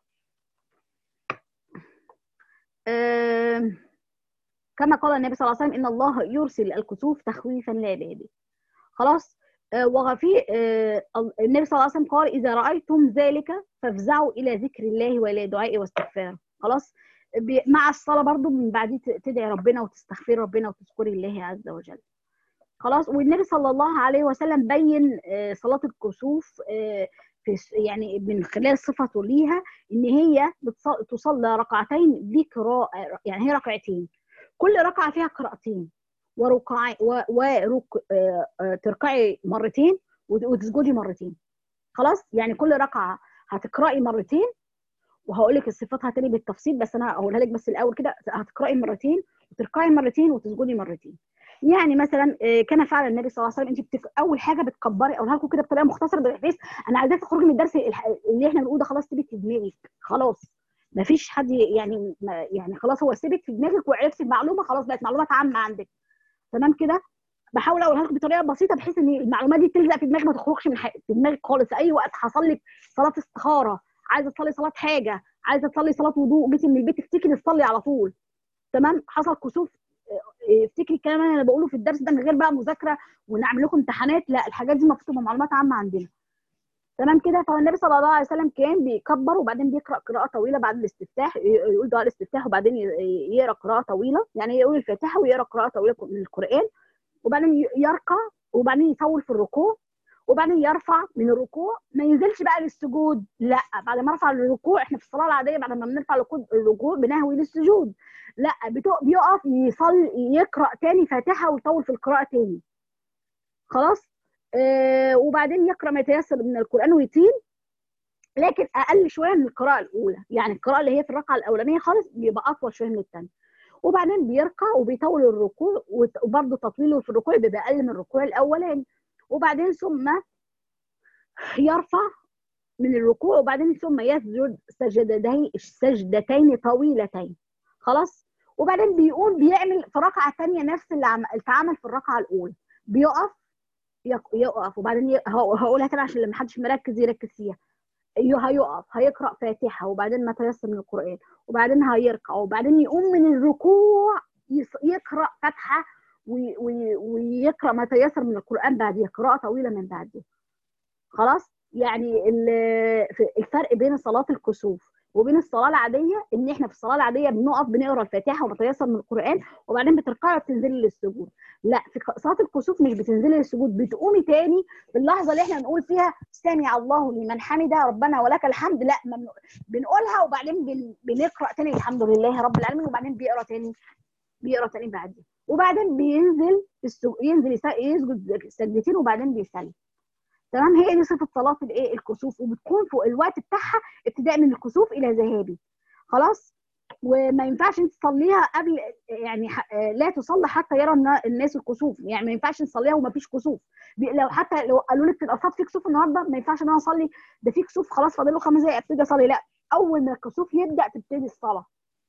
آه كما قال النبي صلى الله عليه وسلم ان الله يرسل الكسوف تخويفا لعباده خلاص آه وفي آه النبي صلى الله عليه وسلم قال اذا رايتم ذلك فافزعوا الى ذكر الله والى دعائه واستغفاره خلاص مع الصلاه برضو من بعد تدعي ربنا وتستغفري ربنا وتذكري الله عز وجل خلاص والنبي صلى الله عليه وسلم بين صلاه الكسوف في يعني من خلال صفته ليها ان هي تصلى ركعتين بقراءه يعني هي ركعتين كل ركعه فيها قراءتين وركعي ورك تركعي مرتين وتسجدي مرتين خلاص يعني كل ركعه هتقراي مرتين وهقول لك صفاتها تاني بالتفصيل بس انا هقولها لك بس الاول كده هتقراي مرتين وتركعي مرتين وتسجدي مرتين يعني مثلا كان فعل النبي صلى الله عليه وسلم انت بتك... اول حاجه بتكبري اقولها لكم كده بطريقه مختصره بحيث انا عايزاك تخرجي من الدرس اللي احنا بنقوله ده خلاص سيبك في دماغك خلاص ما فيش حد يعني ما يعني خلاص هو سيبك في دماغك وعرفتي المعلومه خلاص بقت معلومات عامه عندك تمام كده بحاول اقولها لك بطريقه بسيطه بحيث ان المعلومات دي تلزق في دماغك ما تخرجش من حق. في دماغك خالص اي وقت حصل لك صلاه استخاره عايزه تصلي صلاه حاجه عايزه تصلي صلاه وضوء جيتي من البيت تفتكري تصلي على طول تمام حصل كسوف افتكري الكلام اللي انا بقوله في الدرس ده من غير بقى مذاكره ونعمل لكم امتحانات لا الحاجات دي المفروض تبقى معلومات عامه عندنا تمام كده فالنبي صلى الله عليه وسلم كان بيكبر وبعدين بيقرا قراءه طويله بعد الاستفتاح يقول دعاء الاستفتاح وبعدين يقرا قراءه طويله يعني يقول الفاتحه ويقرا قراءه طويله من القران وبعدين يركع وبعدين يطول في الركوع وبعدين يرفع من الركوع ما ينزلش بقى للسجود لا بعد ما رفع للركوع احنا في الصلاه العاديه بعد ما بنرفع الركوع بنهوي للسجود لا بيقف يصلي يقرا تاني فاتحه ويطول في القراءه تاني خلاص آه وبعدين يقرا ما يتيسر من القران ويطيل لكن اقل شويه من القراءه الاولى يعني القراءه اللي هي في الركعه الاولانيه خالص بيبقى اطول شويه من الثانيه وبعدين بيركع وبيطول الركوع وبرده تطويله في الركوع بيبقى اقل من الركوع الاولاني وبعدين ثم يرفع من الركوع وبعدين ثم يسجد سجدتين سجدتين طويلتين خلاص وبعدين بيقوم بيعمل في ركعه ثانيه نفس اللي اتعمل في الركعه الاولى بيقف يقف وبعدين هقولها كده عشان لما حدش مركز يركز فيها هيقف هيقرا فاتحه وبعدين ما تيسر من القران وبعدين هيركع وبعدين يقوم من الركوع يقرا فاتحه ويقرا ما تيسر من القران بعديها قراءه طويله من بعدها خلاص يعني الفرق بين صلاه الكسوف وبين الصلاه العاديه ان احنا في الصلاه العاديه بنقف بنقرا الفاتحه ونتيسر من القران وبعدين بتركعي وبتنزلي للسجود لا في صلاه الكسوف مش بتنزلي للسجود بتقومي تاني في اللحظه اللي احنا نقول فيها سمع الله لمن حمده ربنا ولك الحمد لا بنقولها وبعدين بنقرا تاني الحمد لله رب العالمين وبعدين بيقرا تاني بيقرا تاني بعدين وبعدين بينزل ينزل يسجد سجدتين وبعدين بيسلم تمام هي دي صفه صلاه الايه الكسوف وبتكون فوق الوقت بتاعها ابتداء من الكسوف الى ذهابي خلاص وما ينفعش انت تصليها قبل يعني لا تصلي حتى يرى الناس الكسوف يعني ما ينفعش نصليها وما فيش كسوف لو حتى لو قالوا لك في الاصوات في كسوف النهارده ما ينفعش ان انا اصلي ده في كسوف خلاص فاضل له خمس دقائق ابتدي اصلي لا اول ما الكسوف يبدا تبتدي الصلاه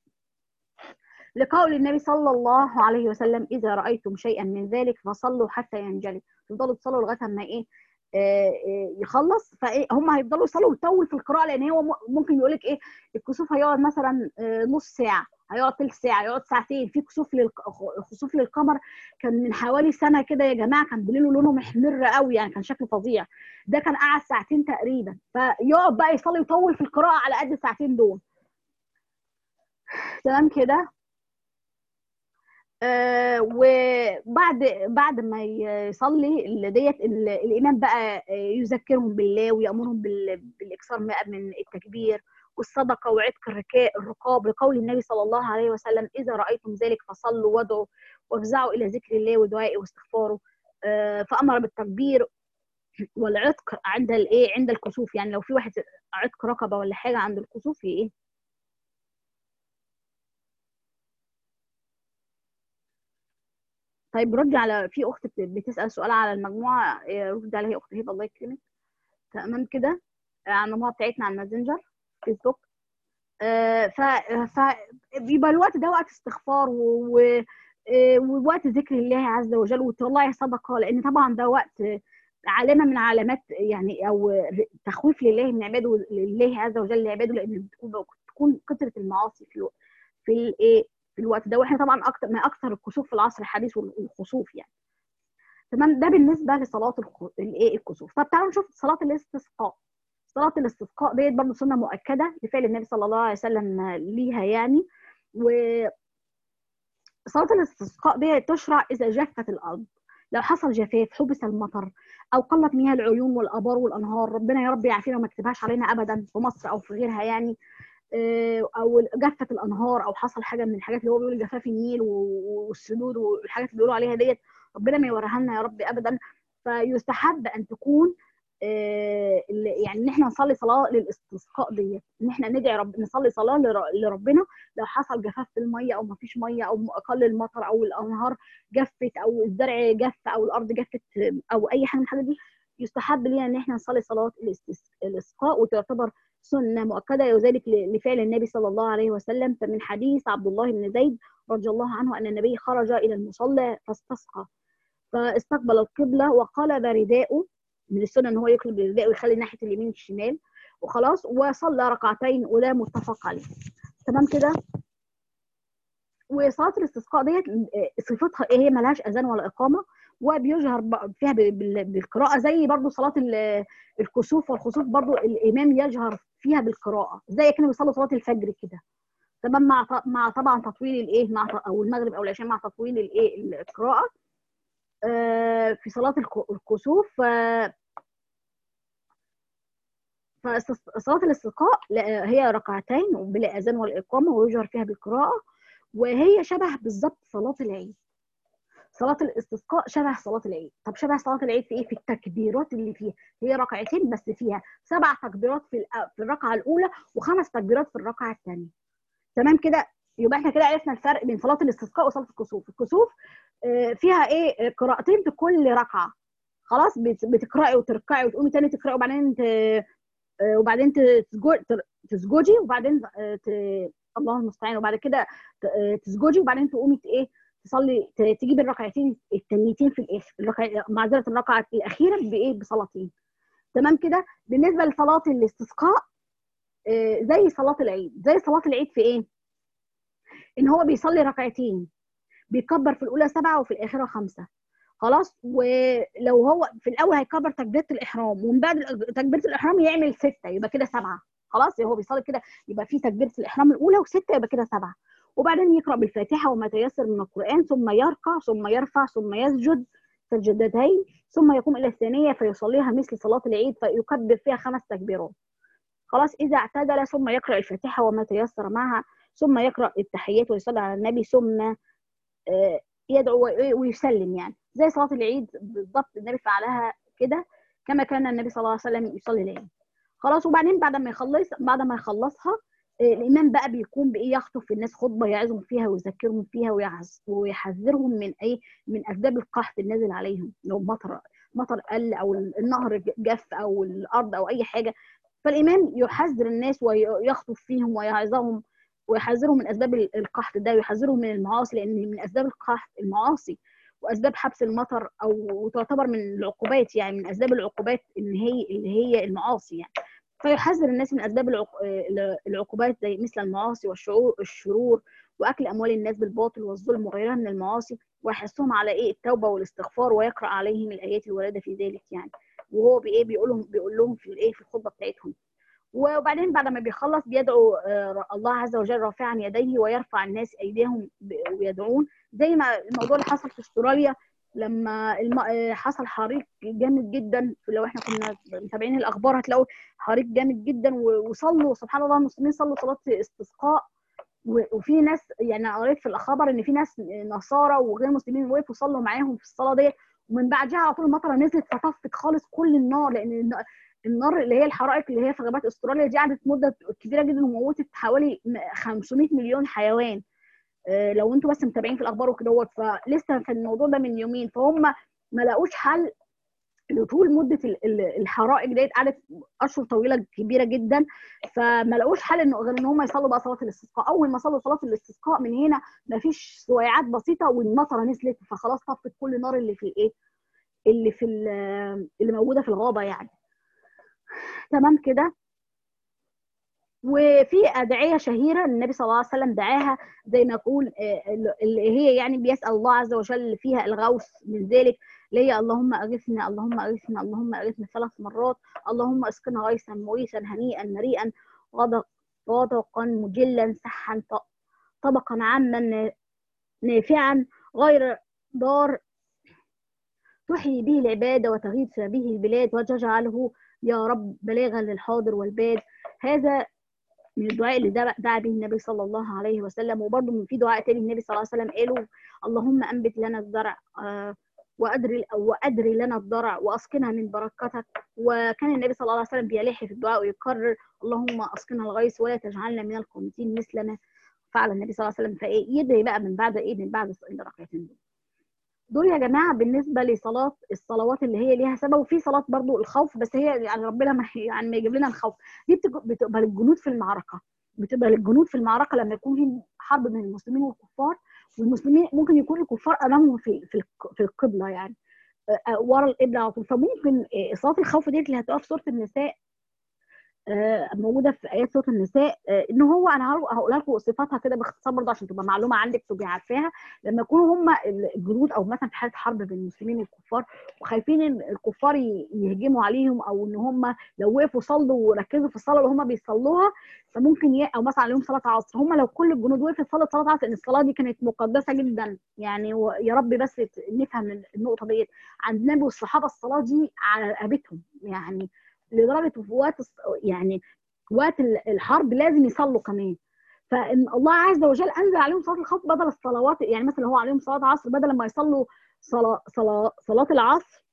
لقول النبي صلى الله عليه وسلم اذا رايتم شيئا من ذلك فصلوا حتى ينجلي تفضلوا تصلوا لغايه ما ايه يخلص فهم هيفضلوا يصلوا ويطول في القراءه لان هو ممكن يقول لك ايه الكسوف هيقعد مثلا نص ساعه هيقعد ثلث ساعه هيقعد ساعتين في كسوف للق... خسوف للقمر كان من حوالي سنه كده يا جماعه كان بليله لونه محمر قوي يعني كان شكله فظيع ده كان قعد ساعتين تقريبا فيقعد بقى يصلي يطول في القراءه على قد الساعتين دول تمام كده آه وبعد بعد ما يصلي ال- ديت ال- الامام بقى آه، يذكرهم بالله ويامرهم بال- بالاكثار من من التكبير والصدقه وعتق الركا- الرقاب لقول النبي صلى الله عليه وسلم اذا رايتم ذلك فصلوا وادعوا وافزعوا الى ذكر الله ودعائه واستغفاره آه، فامر بالتكبير والعتق عند الايه عند الكسوف يعني لو في واحد عتق رقبه ولا حاجه عند الكسوف ايه طيب ردي على في اخت بت- بتسال سؤال على المجموعه إيه، ردي عليها يا اخت هبه الله يكرمك تمام كده آه، على المجموعه بتاعتنا على الماسنجر فيسبوك آه، ف ف بيبقى الوقت ده وقت استغفار و... و... آه، ووقت ذكر الله عز وجل وتطلعي صدقه لان طبعا ده وقت آه، علامه من علامات يعني او ر- تخويف لله من عباده لله عز وجل لعباده لان بتكون تكون كثره المعاصي في الوقت في الايه في الوقت ده واحنا طبعا اكتر ما اكثر الكسوف في العصر الحديث والخسوف يعني تمام ده بالنسبه لصلاه الخ- الايه الكسوف طب تعالوا نشوف صلاه الاستسقاء صلاه الاستسقاء ديت برضه سنه مؤكده لفعل النبي صلى الله عليه وسلم ليها يعني و صلاه الاستسقاء دي تشرع اذا جفت الارض لو حصل جفاف حبس المطر او قلت مياه العيون والابار والانهار ربنا يا رب يعافينا وما يكتبهاش علينا ابدا في مصر او في غيرها يعني آه، او جفت الانهار او حصل حاجه من الحاجات اللي هو بيقول جفاف النيل و- والسدود والحاجات اللي بيقولوا عليها ديت ربنا ما يوريها لنا يا رب ابدا فيستحب ان تكون آه، ال- يعني ان احنا نصلي صلاه للاستسقاء ديت ان احنا ندعي رب نصلي صلاه لر- لربنا لو حصل جفاف في الميه او ما فيش ميه او اقل المطر او الانهار جفت او الزرع جف او الارض جفت او اي حاجه من الحاجات دي يستحب لنا ان احنا نصلي صلاه الاستس- الاستسقاء وتعتبر سنه مؤكده وذلك ل- لفعل النبي صلى الله عليه وسلم فمن حديث عبد الله بن زيد رضي الله عنه ان النبي خرج الى المصلى فاستسقى فاستقبل القبله وقلب رداءه من السنه ان هو يقلب رداءه ويخلي ناحيه اليمين الشمال وخلاص وصلى ركعتين وده متفق عليه تمام كده وصلاه الاستسقاء ديت آه، صفتها ايه هي ملهاش اذان ولا اقامه وبيجهر ب- فيها ب- بال- بالقراءه زي برضو صلاه ال- الكسوف والخسوف برضو الامام يجهر فيها بالقراءه زي كانوا بيصلوا صلاه الفجر كده تمام مع ط- مع طبعا تطويل الايه مع ط- او المغرب او العشاء مع تطويل الايه القراءه آه، في صلاه الك- الكسوف آه، فصلاه الاستسقاء لا- هي ركعتين بلا اذان ولا اقامه ويجهر فيها بالقراءه وهي شبه بالظبط صلاه العيد صلاه الاستسقاء شبه صلاه العيد طب شبه صلاه العيد في ايه في التكبيرات اللي فيها هي ركعتين بس فيها سبع تكبيرات في الأ- في الركعه الاولى وخمس تكبيرات في الركعه الثانيه تمام كده يبقى احنا كده عرفنا الفرق بين صلاه الاستسقاء وصلاه الكسوف الكسوف آه، فيها ايه آه، قراءتين في كل ركعه خلاص بت- بتقراي وتركعي وتقومي تاني تقراي وبعدين ت... آه، وبعدين تسجو- تر- تسجدي وبعدين آه، ت... الله المستعان وبعد كده ت- آه، تسجدي وبعدين تقومي ت- ايه تصلي ت- تجيبي الركعتين التانيتين في الاخر الركع... معذره الركعه الاخيره بايه بصلاتين تمام كده بالنسبه لصلاه الاستسقاء آه، زي صلاه العيد زي صلاه العيد في ايه ان هو بيصلي ركعتين بيكبر في الاولى سبعه وفي الاخره خمسه خلاص ولو هو في الاول هيكبر تكبيره الاحرام ومن بعد تكبيره الاحرام يعمل سته يبقى كده سبعه خلاص هو بيصلي كده يبقى في تكبيره الاحرام الاولى وسته يبقى كده سبعه وبعدين يقرا بالفاتحه وما تيسر من القران ثم يركع ثم يرفع ثم يسجد سجدتين ثم يقوم الى الثانيه فيصليها مثل صلاه العيد فيكبر فيها خمس تكبيرات خلاص اذا اعتدل ثم يقرا الفاتحه وما تيسر معها ثم يقرا التحيات ويصلي على النبي ثم آه، يدعو وي- ويسلم يعني زي صلاه العيد بالضبط النبي فعلها كده كما كان النبي صلى الله عليه وسلم يصلي العيد خلاص وبعدين بعد ما يخلص بعد ما يخلصها آه، الامام بقى بيكون بايه يخطب في الناس خطبه يعظهم فيها ويذكرهم فيها ويعز ويحذرهم من اي من اسباب القحط النازل عليهم لو مطر مطر قل او النهر جف او الارض او اي حاجه فالامام يحذر الناس ويخطب فيهم ويعظهم ويحذرهم من اسباب القحط ده ويحذرهم من المعاصي لان من اسباب القحط المعاصي واسباب حبس المطر او تعتبر من العقوبات يعني من اسباب العقوبات ان هي اللي هي المعاصي يعني فيحذر الناس من اسباب العق- العقوبات زي مثل المعاصي والشعور الشرور واكل اموال الناس بالباطل والظلم وغيرها من المعاصي ويحثهم على ايه التوبه والاستغفار ويقرا عليهم الايات الوارده في ذلك يعني وهو بايه بيقول لهم بيقول لهم في الايه في الخطبه بتاعتهم وبعدين بعد ما بيخلص بيدعو آه، الله عز وجل رافعا يديه ويرفع الناس ايديهم ب- ويدعون زي ما الموضوع اللي حصل في استراليا لما الم... آه، حصل حريق جامد جدا لو احنا كنا متابعين الاخبار هتلاقوا حريق جامد جدا و- وصلوا سبحان الله المسلمين صلوا صلاه استسقاء و- وفي ناس يعني قريت في الخبر ان في ناس نصارى وغير مسلمين وقفوا صلوا معاهم في الصلاه ديت ومن بعدها على طول المطره نزلت فطفت خالص كل النار لان الن- النار اللي هي الحرائق اللي هي في غابات استراليا دي قعدت مده كبيره جدا وموتت حوالي م- 500 مليون حيوان آه، لو انتوا بس متابعين في الاخبار وكده فلسه في الموضوع ده من يومين فهم ما لاقوش حل لطول مده ال- ال- الحرائق ديت قعدت اشهر طويله كبيره جدا فما لاقوش حل انه غير ان هم يصلوا بقى صلاه الاستسقاء اول ما صلوا صلاه الاستسقاء من هنا ما فيش سويعات بسيطه والمطره نزلت فخلاص طفت كل النار اللي في الايه اللي في ال- اللي موجوده في الغابه يعني تمام كده وفي ادعيه شهيره النبي صلى الله عليه وسلم دعاها زي ما يقول آه، اللي هي يعني بيسال الله عز وجل فيها الغوث من ذلك اللي هي اللهم اغثنا اللهم اغثنا اللهم اغثنا ثلاث مرات اللهم اسقنا غيثا مغيثا هنيئا مريئا غدق غدقا مجلا سحا ط- طبقا عاما نا- نافعا غير ضار تحيي به العباد وتغيث به البلاد وتجعله يا رب بلاغا للحاضر والباد هذا من الدعاء اللي دعا دعا به النبي صلى الله عليه وسلم وبرضه في دعاء تاني النبي صلى الله عليه وسلم قاله اللهم انبت لنا الزرع آه، وادري وادري لنا الضرع واسقنا من بركتك وكان النبي صلى الله عليه وسلم بيلح في الدعاء ويكرر اللهم اسقنا الغيث ولا تجعلنا من القانتين مثلنا فعل النبي صلى الله عليه وسلم فايه يدعي بقى من بعد ايه من بعد الركعتين دول دول يا جماعه بالنسبه لصلاه الصلوات اللي هي ليها سبب وفي صلاه برضو الخوف بس هي يعني ربنا ما يعني ما يجيب لنا الخوف دي بتج- بتبقى للجنود في المعركه بتبقى للجنود في المعركه لما يكون في حرب بين المسلمين والكفار والمسلمين ممكن يكون الكفار امامهم في في الق- في القبله يعني آه، آه، ورا القبله على طول فممكن آه، صلاه الخوف ديت اللي هتقف في سوره النساء آه، موجوده في ايات سوره النساء آه، ان هو انا هقول- هقول لكم صفاتها كده باختصار برضه عشان تبقى معلومه عندك تبقي عارفاها لما يكونوا هم الجنود او مثلا في حاله حرب بين المسلمين والكفار وخايفين ان الكفار ي- يهجموا عليهم او ان هم لو وقفوا صلوا وركزوا في الصلاه اللي هم بيصلوها فممكن ي... او مثلا عليهم صلاه عصر هم لو كل الجنود وقفت صلاه صلاه عصر ان الصلاه دي كانت مقدسه جدا يعني و- يا رب بس ت- نفهم النقطه ديت عند النبي والصحابه الصلاه دي على رقبتهم يعني لدرجه في وقت الص- يعني وقت ال- الحرب لازم يصلوا كمان فان الله عز وجل انزل عليهم صلاه الخوف بدل الصلوات يعني مثلا هو عليهم صلاه عصر بدل ما يصلوا صلاه صلاه صلاه العصر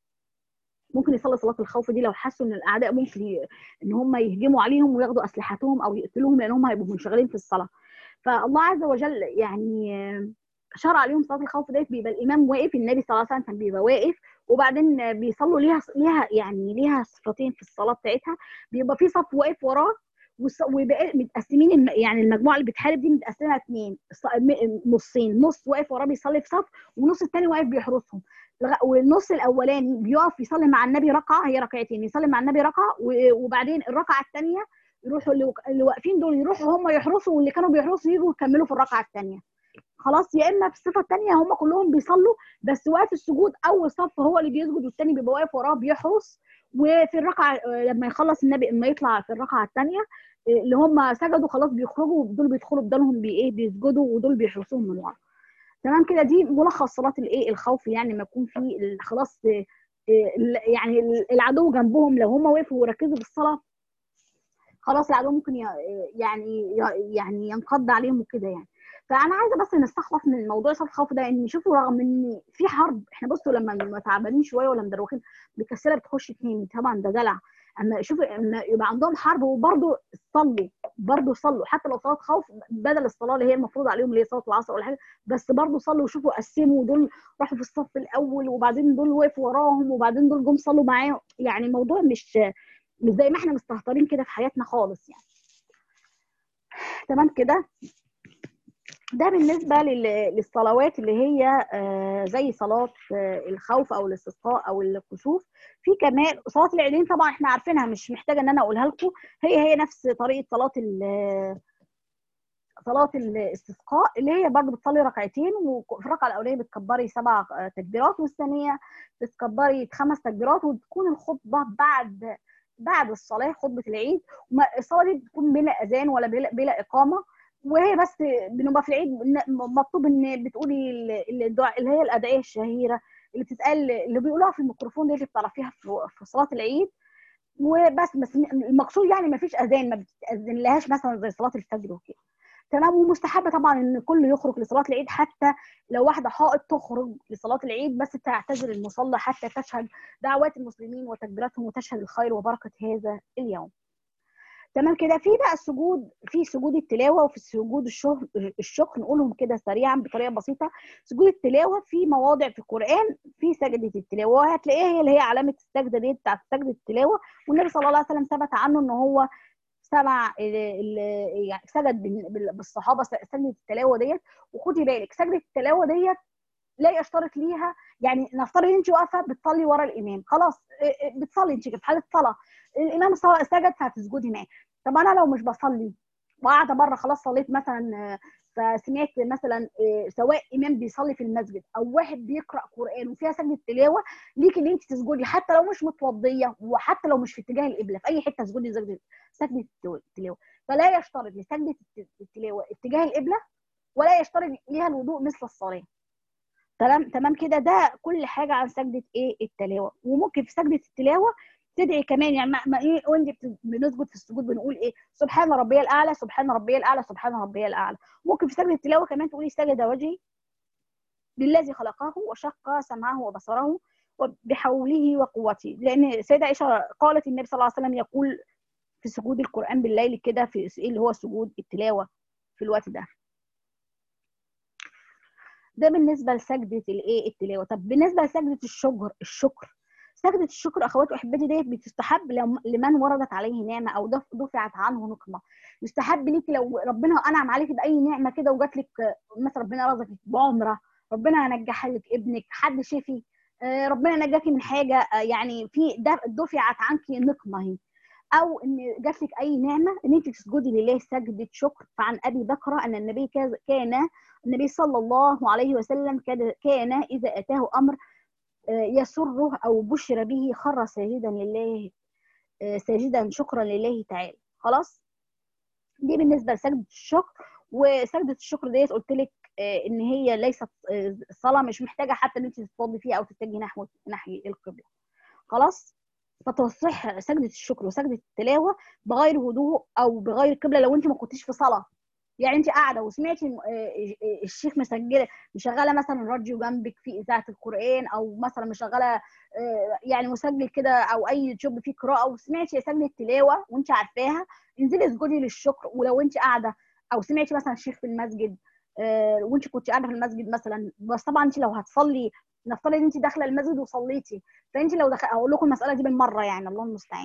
ممكن يصلي صلاه الخوف دي لو حسوا ان الاعداء ممكن ي... ان هم يهجموا عليهم وياخدوا اسلحتهم او يقتلوهم لان هم هيبقوا منشغلين في الصلاه فالله عز وجل يعني شرع عليهم صلاه الخوف ديت بيبقى الامام واقف النبي صلى الله عليه وسلم كان بيبقى واقف وبعدين بيصلوا ليها ليها يعني ليها صفتين في الصلاه بتاعتها بيبقى في صف واقف وراه والص- وبقى متقسمين الم- يعني المجموعه اللي بتحارب دي متقسمه اثنين نصين نص واقف وراه بيصلي في صف والنص الثاني واقف بيحرسهم لغ- والنص الاولاني بيقف يصلي مع النبي ركعه هي ركعتين يصلي مع النبي ركعه و- وبعدين الركعه الثانيه يروحوا اللي وك- اللي واقفين دول يروحوا هم يحرسوا واللي كانوا بيحرسوا يجوا يكملوا في الركعه الثانيه خلاص يا اما في الصفه الثانيه هم كلهم بيصلوا بس وقت السجود اول صف هو اللي بيسجد والثاني بيبقى واقف وراه بيحرس وفي الركعه آه، لما يخلص النبي اما يطلع في الركعه الثانيه اللي هم سجدوا خلاص بيخرجوا ودول بيدخلوا بدالهم بي ايه بيسجدوا ودول بيحرسوهم من ورا تمام كده دي ملخص صلاه الايه الخوف يعني لما يكون في ال- خلاص آه، آه، ال- يعني ال- العدو جنبهم لو هم وقفوا وركزوا في الصلاه خلاص العدو ممكن ي- يعني ي- يعني ينقض عليهم وكده يعني فانا عايزه بس نستخلص من موضوع صلاه الخوف ده ان شوفوا رغم ان في حرب احنا بصوا لما بنبقى تعبانين شويه ولا مدروخين مكسله بتخش تنام طبعا ده دلع اما شوف اما يبقى عندهم حرب وبرضه صلوا برضه صلوا حتى لو صلاه خوف بدل الصلاه اللي هي المفروض عليهم اللي هي صلاه العصر ولا حاجه بس برضه صلوا وشوفوا قسموا دول راحوا في الصف الاول وبعدين دول وقفوا وراهم وبعدين دول جم صلوا معاهم يعني الموضوع مش مش زي ما احنا مستهترين كده في حياتنا خالص يعني تمام كده ده بالنسبه لل- للصلوات اللي هي آه، زي صلاه آه، الخوف او الاستسقاء او الكسوف في كمان صلاه العيدين طبعا احنا عارفينها مش محتاجه ان انا اقولها لكم هي هي نفس طريقه صلاه ال- صلاه الاستسقاء اللي هي برضه بتصلي ركعتين وفي الركعه الاولانيه بتكبري سبع آه، تكبيرات والثانيه بتكبري خمس تكبيرات وتكون الخطبه بعد بعد الصلاه خطبه العيد وما- الصلاه دي بتكون بلا اذان ولا بلا, بلا اقامه وهي بس بنبقى في العيد ن- مطلوب ان بتقولي ال- الدعاء اللي هي الادعيه الشهيره اللي بتتقال اللي بيقولوها في الميكروفون دي اللي بتعرفيها في في صلاه العيد وبس بس المقصود يعني ما فيش اذان ما بتاذن لهاش مثلا زي صلاه الفجر وكده تمام ومستحب طبعا ان كل يخرج لصلاه العيد حتى لو واحده حائض تخرج لصلاه العيد بس تعتذر المصلى حتى تشهد دعوات المسلمين وتكبيراتهم وتشهد الخير وبركه هذا اليوم تمام كده في بقى السجود في سجود التلاوه وفي سجود الشكر الشكر نقولهم كده سريعا بطريقه بسيطه سجود التلاوه في مواضع في القران في سجده التلاوه هتلاقيها هي اللي هي علامه السجده دي بتاعت سجده التلاوه والنبي صلى الله عليه وسلم ثبت عنه ان هو سمع ال- ال- يعني سجد بال- بال- بالصحابه سجده التلاوه ديت وخدي بالك سجده التلاوه ديت لا يشترط ليها يعني نفترض انت واقفه بتصلي ورا الامام خلاص اه، اه، بتصلي انت في حاله صلاه الامام ص- سجد فهتسجدي معاه طب انا لو مش بصلي وقاعده بره خلاص صليت مثلا اه، فسمعت مثلا اه، سواء امام بيصلي في المسجد او واحد بيقرا قران وفيها سجده تلاوه ليك ان انت تسجدي حتى لو مش متوضيه وحتى لو مش في اتجاه القبله في اي حته تسجدي سجده سجده التلاوه فلا يشترط لسجده التلاوه اتجاه القبله ولا يشترط ليها الوضوء مثل الصلاه تمام تمام كده ده كل حاجه عن سجده ايه التلاوه وممكن في سجده التلاوه تدعي كمان يعني ما, ما ايه وانت بت- بنسجد في السجود بنقول ايه سبحان ربي الاعلى سبحان ربي الاعلى سبحان ربي الاعلى ممكن في سجده التلاوه كمان تقولي سجد وجهي للذي خلقه وشق سمعه وبصره وبحوله وقوته لان السيده عائشه قالت النبي صلى الله عليه وسلم يقول في سجود القران بالليل كده في ايه اللي هو سجود التلاوه في الوقت ده ده بالنسبه لسجده الايه التلاوه طب بالنسبه لسجده الشكر الشكر سجده الشكر اخواتي واحبتي ديت بتستحب لم- لمن وردت عليه نعمه او دف- دفعت عنه نقمه يستحب ليكي لو ربنا انعم عليكي باي نعمه كده وجات لك مثلا ربنا رزقك بعمره ربنا نجح لك ابنك حد شفي آه، ربنا نجاكي من حاجه آه، يعني في دف- دفعت عنك نقمه اهي او ان جات لك اي نعمه ان انت تسجدي لله سجده شكر فعن ابي بكر ان النبي كاز- كان النبي صلى الله عليه وسلم كان كان اذا اتاه امر آه، يسره او بشر به خر ساجدا لله آه، ساجدا شكرا لله تعالى خلاص دي بالنسبه لسجده الشكر وسجده الشكر ديت قلت لك آه، ان هي ليست آه، الصلاه مش محتاجه حتى ان انت تتوضي فيها او تتجهي نحو ناحيه القبله خلاص فتصح سجده الشكر وسجده التلاوه بغير وضوء او بغير القبله لو انت ما كنتيش في صلاه يعني انت قاعده وسمعتي الم- آه، آه، الشيخ مسجله مشغله مثلا راديو جنبك في اذاعه القران او مثلا مشغله آه، يعني مسجل كده او اي يوتيوب فيه قراءه وسمعتي سجله تلاوه وانت عارفاها انزلي اسجدي للشكر ولو انت قاعده او سمعتي مثلا الشيخ في المسجد آه، وانت كنت قاعده في المسجد مثلا بس طبعا انت لو هتصلي نفترض ان انت داخله المسجد وصليتي فانت لو دخل اقول لكم المساله دي بالمره يعني الله المستعان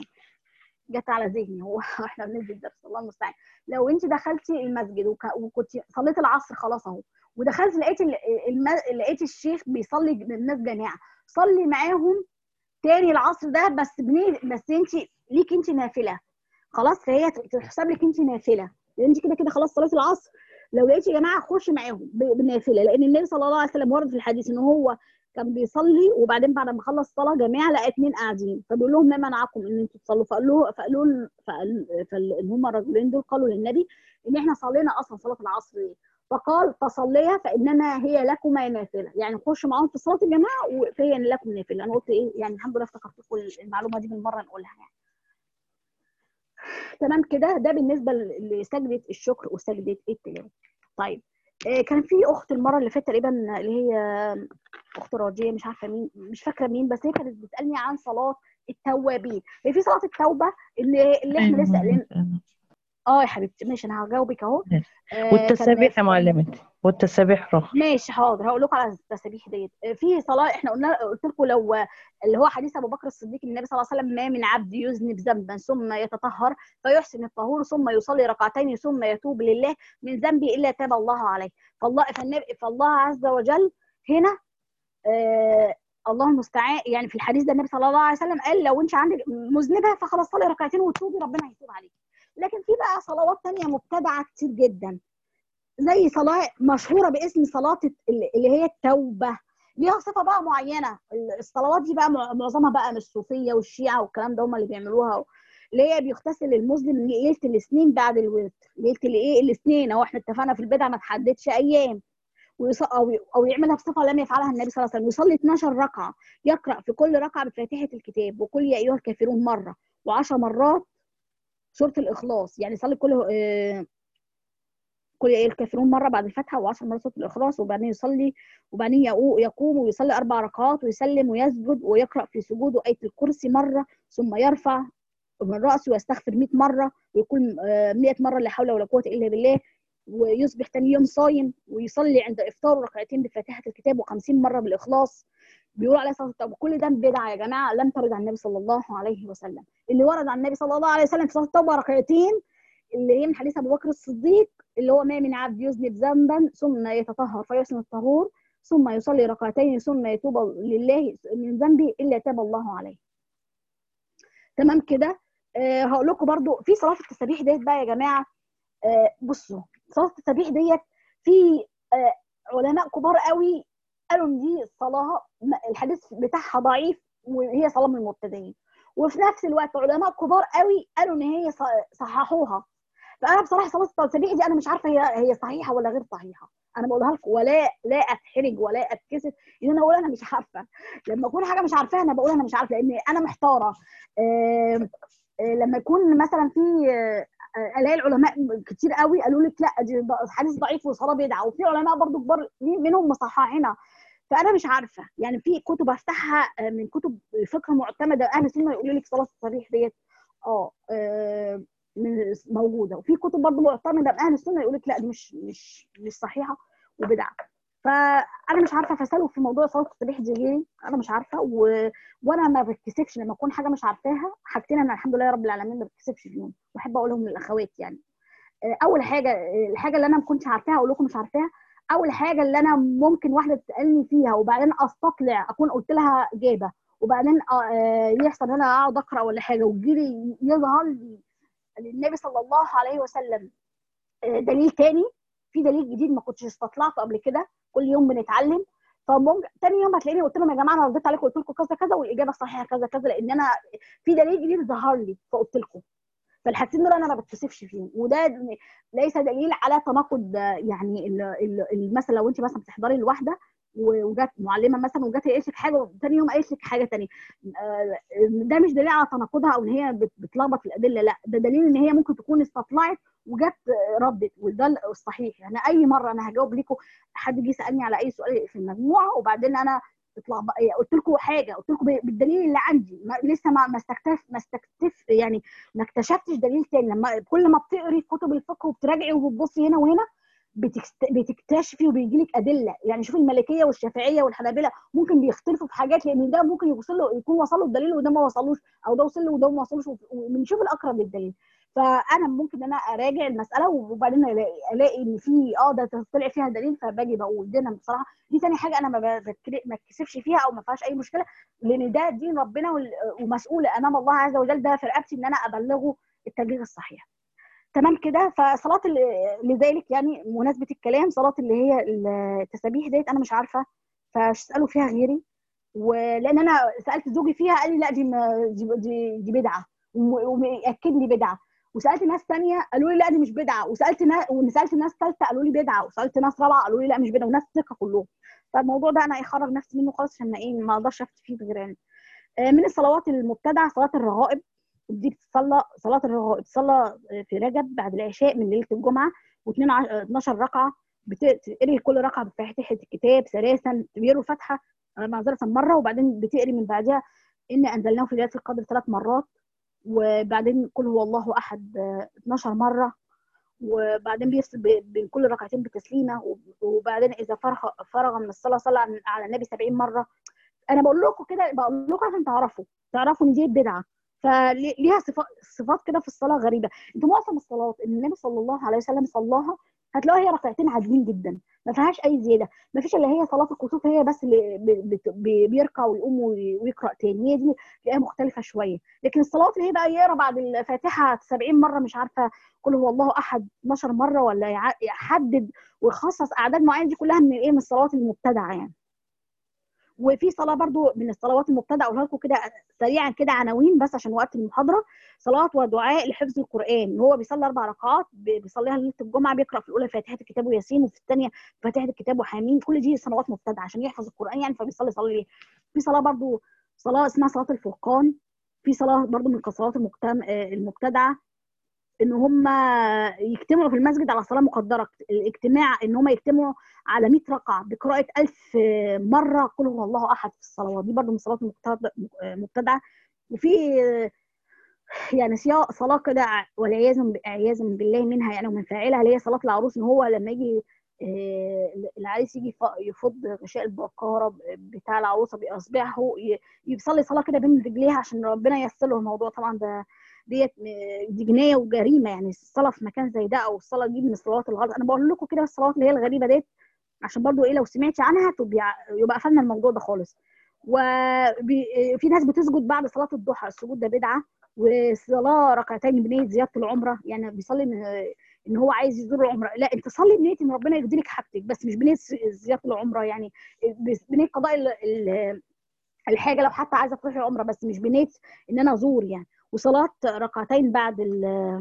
جت على ذهني هو احنا بندي الدرس الله المستعان لو انت دخلتي المسجد وك- وكنت صليت العصر خلاص اهو ودخلت لقيت ال- الم... لقيت الشيخ بيصلي بالناس جماعه صلي معاهم تاني العصر ده بس بني... بس انت ليك انت نافله خلاص فهي تحسب لك انت نافله لان انت كده كده خلاص صلاه العصر لو لقيتي يا جماعه خش معاهم ب- بالنافله لان النبي صلى الله عليه وسلم ورد في الحديث ان هو كان بيصلي وبعدين بعد ما خلص الصلاه جماعه لقى اتنين قاعدين فبيقول لهم ما منعكم ان انتوا تصلوا فقالوا فقالوا له- فقال فال- ان هم الرجلين دول قالوا للنبي ان احنا صلينا اصلا صلاه العصر دي فقال فصليها فانما هي لكما نافله يعني خشوا معاهم في صلاه الجماعه و- فهي لكم نافله انا قلت ايه يعني الحمد لله افتكرت لكم المعلومه دي بالمره نقولها يعني تمام كده ده بالنسبه ل- لسجده الشكر وسجده التلاوه طيب آه، كان في اخت المره اللي فاتت تقريبا اللي هي اخت راجيه مش عارفه مين مش فاكره مين بس هي كانت بتسالني عن صلاه التوابين هي في صلاه التوبه اللي اللي احنا لسه قايلين اه يا حبيبتي ماشي انا هجاوبك اهو آه، والتسابيح كان- يا معلمتي والتسابيح روح ماشي حاضر هقول لكم على التسابيح ديت في صلاه احنا قلنا قلت لكم لو اللي هو حديث ابو بكر الصديق النبي صلى الله عليه وسلم ما من عبد يذنب ذنبا ثم يتطهر فيحسن الطهور ثم يصلي ركعتين ثم يتوب لله من ذنبه الا تاب الله عليه فالله فالنبي فالله عز وجل هنا آه الله المستعان يعني في الحديث ده النبي صلى الله عليه وسلم قال لو انت عندك مذنبه فخلاص صلي ركعتين وتوبي ربنا هيتوب عليك لكن في بقى صلوات تانية مبتدعه كتير جدا زي صلاه مشهوره باسم صلاه اللي هي التوبه ليها صفه بقى معينه الصلوات دي بقى معظمها بقى من الصوفيه والشيعه والكلام ده هم اللي بيعملوها اللي هي بيغتسل المسلم ليله الاثنين بعد الوتر ليله الايه الاثنين اهو احنا اتفقنا في البدع ما تحددش ايام ويص... او او يعملها بصفه لم يفعلها النبي صلى الله عليه وسلم ويصلي 12 ركعه يقرا في كل ركعه بفاتحه الكتاب وقل يا ايها الكافرون مره و10 مرات سوره الاخلاص يعني يصلي كل آه... كل يا ايها الكافرون مره بعد الفاتحه و10 مرات سوره الاخلاص وبعدين يصلي وبعدين يقوم ويصلي اربع ركعات ويسلم ويسجد ويقرا في سجوده ايه الكرسي مره ثم يرفع من راسه ويستغفر 100 مره ويقول 100 مره لا حول ولا قوه الا بالله ويصبح تاني يوم صايم ويصلي عند افطاره ركعتين بفاتحه الكتاب و50 مره بالاخلاص بيقولوا عليه صلاه التوبه كل ده بدعه يا جماعه لم ترد عن النبي صلى الله عليه وسلم اللي ورد عن النبي صلى الله عليه وسلم في صلاه التوبه ركعتين اللي هي من حديث ابو بكر الصديق اللي هو ما من عبد يذنب ذنبا ثم يتطهر فيحسن الطهور ثم يصلي ركعتين ثم يتوب لله من ذنبه الا تاب الله عليه تمام كده أه هقول لكم برضو في صلاه التسابيح ديت بقى يا جماعه أه بصوا صلاه التسابيح ديت في أه علماء كبار قوي قالوا ان دي صلاه الحديث بتاعها ضعيف وهي صلاه من المبتدئين وفي نفس الوقت علماء كبار قوي قالوا ان هي صححوها فانا بصراحه صلاه التسابيح دي انا مش عارفه هي هي صحيحه ولا غير صحيحه انا بقولها لكم ولا لا اتحرج ولا اتكسف ان انا اقول انا مش عارفه لما اكون حاجه مش عارفاها انا بقول انا مش عارفه لان انا محتاره أه أه لما يكون مثلا في الاقي العلماء كتير قوي قالوا لك لا دي حديث ضعيف وصلاه بدعه وفي علماء برضو كبار منهم مصححينها فانا مش عارفه يعني في كتب افتحها من كتب فقه معتمده اهل السنه يقولوا لك صلاه التصريح ديت اه موجوده وفي كتب برضه معتمده من اهل السنه يقول لك لا دي مش مش مش صحيحه وبدعه فانا مش عارفه فاساله في موضوع صلاه التصريح دي غيري انا مش عارفه و... وانا ما بتكسفش لما اكون حاجه مش عارفاها حاجتين انا الحمد لله رب العالمين ما بتكسفش فيهم واحب اقولهم للاخوات يعني اول حاجه الحاجه اللي انا ما كنتش عارفاها اقول لكم مش عارفاها اول حاجه اللي انا ممكن واحده تسالني فيها وبعدين استطلع اكون قلت لها اجابه وبعدين يحصل ان انا اقعد اقرا ولا حاجه ويجي يظهر لي للنبي صلى الله عليه وسلم دليل تاني في دليل جديد ما كنتش استطلعته قبل كده كل يوم بنتعلم فممكن تاني يوم هتلاقيني قلت لهم يا جماعه انا رديت عليكم قلت لكم كذا كذا والاجابه الصحيحه كذا كذا لان انا في دليل جديد ظهر لي فقلت لكم فالحاجتين دول انا ما بتكسفش فيهم وده ليس دليل على تناقض يعني مثلا لو انت مثلا بتحضري لوحده وجات معلمه مثلا وجات قالت لك حاجه وثاني يوم قالت لك حاجه ثانيه ده مش دليل على تناقضها او ان هي بتلخبط في الادله لا ده دليل ان هي ممكن تكون استطلعت وجت ردت وده الصحيح يعني اي مره انا هجاوب لكم حد جه سالني على اي سؤال في المجموعه وبعدين انا قلت لكم حاجه قلت لكم بالدليل اللي عندي ما لسه ما ما استكتف ما استكتف يعني ما اكتشفتش دليل تاني لما كل ما بتقري في كتب الفقه وبتراجعي وبتبصي هنا وهنا بتكتشفي وبيجي لك ادله يعني شوفي المالكيه والشافعيه والحنابله ممكن بيختلفوا في حاجات لان ده ممكن يوصل له يكون وصل له الدليل وده ما وصلوش او ده وصل له وده ما وصلوش وبنشوف الاقرب للدليل فانا ممكن ان انا اراجع المساله وبعدين الاقي الاقي ان في اه ده طلع فيها دليل فباجي بقول دي انا بصراحه دي تاني حاجه انا ما ما اتكسفش فيها او ما فيهاش اي مشكله لان ده دين ربنا ومسؤول امام الله عز وجل ده في رقبتي ان انا ابلغه التبليغ الصحيح تمام كده فصلاه لذلك يعني مناسبه الكلام صلاه اللي هي التسابيح ديت انا مش عارفه فاسالوا فيها غيري ولان انا سالت زوجي فيها قال لي لا دي دي دي, دي بدعه ومأكد لي بدعه وسالت ناس ثانيه قالوا لي لا دي مش بدعه وسالت ناس وسالت ناس ثالثه قالوا لي بدعه وسالت ناس رابعه قالوا لي لا مش بدعه وناس ثقه كلهم فالموضوع ده انا اخرج نفسي منه خالص عشان ايه ما اقدرش افتي فيه بغير من الصلوات المبتدعه صلاه الرغائب دي بتصلى صلاه الرغائب بتصلى في رجب بعد العشاء من ليله الجمعه و12 ركعه بتقري كل ركعه بفاتحه الكتاب ثلاثا بيقروا الفاتحه معذره مره وبعدين بتقري من بعدها ان انزلناه في ليله القدر ثلاث مرات وبعدين قل هو الله احد 12 مره وبعدين بيفصل بين كل ركعتين بتسليمه وبعدين اذا فرغ فرغ من الصلاه صلى على النبي 70 مره انا بقول لكم كده بقول لكم عشان تعرفوا تعرفوا ان دي بدعه فليها صفات صفات كده في الصلاه غريبه انتوا معظم الصلاه اللي النبي صلى الله عليه وسلم صلاها هتلاقوها هي ركعتين عاديين جدا ما فيهاش اي زياده ما فيش الا هي صلاه الكسوف هي بس اللي بيركع ويقوم ويقرا تاني هي دي تلاقيها مختلفه شويه لكن الصلاه اللي هي بقى يقرا بعد الفاتحه 70 مره مش عارفه قل هو الله احد 12 مره ولا يحدد ويخصص اعداد معينه دي كلها من الايه من الصلوات المبتدعه يعني وفي صلاه برضو من الصلوات المبتدأ اقولها لكم كده سريعا كده عناوين بس عشان وقت المحاضره صلاه ودعاء لحفظ القران هو بيصلي اربع ركعات ب- بيصليها ليله الجمعه بيقرا في الاولى فاتحه الكتاب وياسين وفي الثانيه فاتحه الكتاب وحامين كل دي صلوات مبتدأ عشان يحفظ القران يعني فبيصلي صلاه ليه في صلاه برضو صلاه اسمها صلاه الفرقان في صلاه برضو من الصلوات المجتمع المبتدعه ان هم يجتمعوا في المسجد على صلاه مقدره الاجتماع ان هم يجتمعوا على 100 ركعه بقراءه 1000 مره قل هو الله احد في الصلوات دي برضو من الصلوات المبتدع- المبتدعه وفي يعني صيا- صلاه كده والعياذ ب- عياذا بالله منها يعني ومن فاعلها اللي هي صلاه العروس ان هو لما يجي آه، العريس يجي يف- يفض غشاء البقاره بتاع العروسه باصبعه ي- يصلي صلاه كده بين رجليها عشان ربنا ييسر له الموضوع طبعا ده ديت دي جنايه وجريمه يعني الصلاه في مكان زي ده او الصلاه دي من الصلوات الغلط انا بقول لكم كده الصلوات اللي هي الغريبه ديت عشان برضو ايه لو سمعتي عنها تبقى يبقى قفلنا الموضوع ده خالص وفي ناس بتسجد بعد صلاه الضحى السجود ده بدعه وصلاه ركعتين بنيه زياده العمره يعني بيصلي ان ان هو عايز يزور العمره لا انت صلي بنيه ان ربنا يقضي لك حاجتك بس مش بنيه زياده العمره يعني بنيه قضاء ال- ال- الحاجه لو حتى عايزه تروحي العمره بس مش بنيه ان انا ازور يعني وصلاه ركعتين بعد ال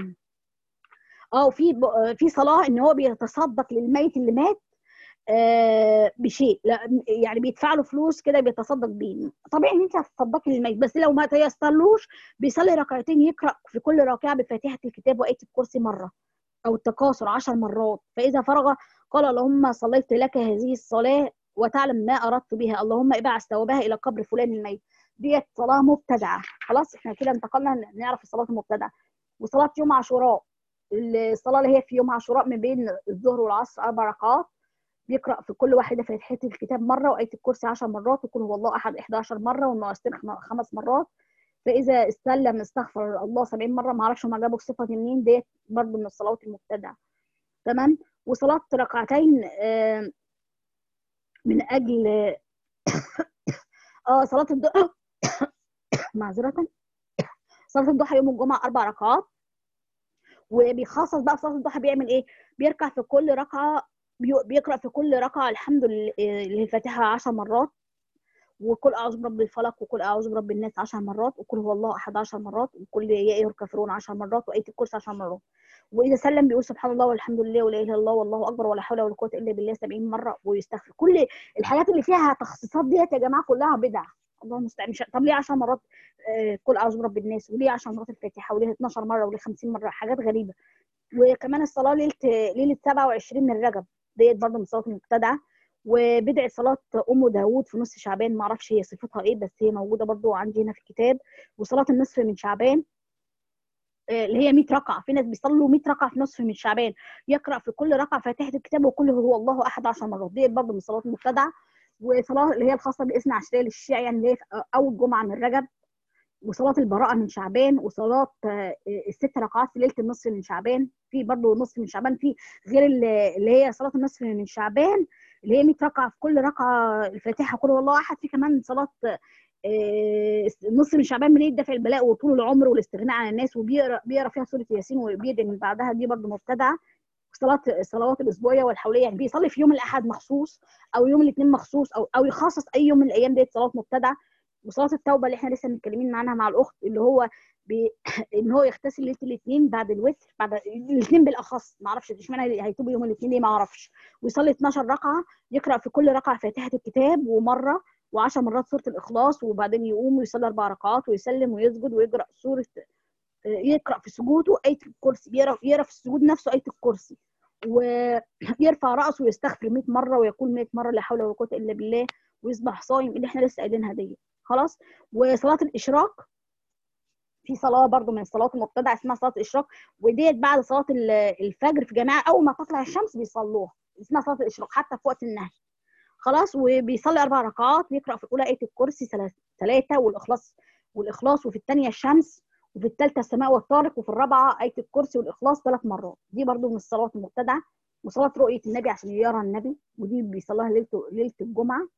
اه وفي ب- في صلاه ان هو بيتصدق للميت اللي مات آه، بشيء لا يعني بيدفع له فلوس كده بيتصدق بيه طبيعي ان انت هتصدقي للميت بس لو ما تيسرلوش بيصلي ركعتين يقرا في كل ركعه بفاتحه الكتاب وايه الكرسي مره او التكاثر عشر مرات فاذا فرغ قال اللهم صليت لك هذه الصلاه وتعلم ما اردت بها اللهم ابعث ثوابها الى قبر فلان الميت ديت صلاه مبتدعه خلاص احنا كده انتقلنا نعرف الصلاه المبتدعه وصلاه يوم عاشوراء الصلاه اللي هي في يوم عاشوراء من بين الظهر والعصر اربع ركعات بيقرا في كل واحده فاتحه الكتاب مره وايه الكرسي 10 مرات وكل هو الله احد 11 مره والمؤثر خمس مرات فاذا استلم استغفر الله 70 مره ما اعرفش هم جابوا الصفه دي منين ديت برضه من الصلوات المبتدعه تمام وصلاه ركعتين آه، من اجل اه صلاه الضحى معذره صلاه الضحى يوم الجمعه اربع ركعات وبيخصص بقى في صلاه الضحى بيعمل ايه بيركع في كل ركعه بي- بيقرا في كل ركعه الحمد لله اللي الفاتحه 10 مرات وكل اعوذ برب الفلق وكل اعوذ برب الناس 10 مرات وكل هو الله احد 10 مرات وكل يا ايها الكافرون 10 مرات وايه الكرسي 10 مرات واذا سلم بيقول سبحان الله والحمد لله ولا اله الا الله والله اكبر ولا حول ولا قوه الا بالله 70 مره ويستغفر كل الحاجات اللي فيها تخصيصات ديت يا جماعه كلها بدع الله المستعان مش طب ليه 10 مرات آه، كل اعوذ برب الناس وليه 10 مرات الفاتحه وليه 12 مره وليه 50 مره حاجات غريبه وكمان الصلاه ليله ليله 27 من رجب ديت برضه من الصلاه المبتدعه وبدعة صلاة أم داوود في نصف شعبان معرفش هي صفتها إيه بس هي موجودة برضو عندي هنا في الكتاب وصلاة النصف من شعبان آه، اللي هي 100 ركعة في ناس بيصلوا 100 ركعة في نصف من شعبان يقرأ في كل ركعة فاتحة الكتاب وكل هو الله أحد عشر مرات ديت برضو من الصلاة المبتدعة وصلاة اللي هي الخاصة بإثنى عشرية للشيعة يعني اللي هي في أول جمعة من رجب وصلاة البراءة من شعبان وصلاة آه، الست ركعات في ليلة النصف من شعبان في برضه نصف من شعبان في غير اللي اللي هي صلاة النصف من شعبان اللي هي 100 ركعة في كل ركعة الفاتحة قل هو الله أحد في كمان صلاة آه، النصف من شعبان من دفع البلاء وطول العمر والاستغناء عن الناس وبيقرا بيقرا فيها سورة ياسين وبيدعي من بعدها دي برضه مبتدعة صلاة الصلوات الأسبوعية والحولية يعني بيصلي في يوم الأحد مخصوص أو يوم الاثنين مخصوص أو أو يخصص أي يوم من الأيام ديت صلاة مبتدعة وصلاه التوبه اللي احنا لسه متكلمين عنها مع الاخت اللي هو بي... ان هو يغتسل ليله الاثنين بعد الوتر بعد الاثنين بالاخص ما اعرفش اشمعنى هيتوب يوم الاثنين ليه ما اعرفش ويصلي 12 ركعه يقرا في كل ركعه فاتحه الكتاب ومره و10 مرات سوره الاخلاص وبعدين يقوم ويصلي اربع ركعات ويسلم ويسجد ويقرا سوره يقرا في سجوده ايه الكرسي يقرا يقرا في السجود نفسه ايه الكرسي ويرفع راسه ويستغفر 100 مره ويقول 100 مره لا حول ولا قوه الا بالله ويصبح صايم اللي احنا لسه قايلينها دي خلاص وصلاه الاشراق في صلاه برضو من الصلاه المبتدعه اسمها صلاه الاشراق وديت بعد صلاه ال- الفجر في جماعه اول ما تطلع الشمس بيصلوها اسمها صلاه الاشراق حتى في وقت النهي خلاص وبيصلي اربع ركعات بيقرا في الاولى ايه الكرسي ثلاثه والاخلاص والاخلاص وفي الثانيه الشمس وفي الثالثه السماء والطارق وفي الرابعه ايه الكرسي والاخلاص ثلاث مرات دي برضو من الصلوات المبتدعه وصلاه رؤيه النبي عشان يرى النبي ودي بيصليها ليله ليله الجمعه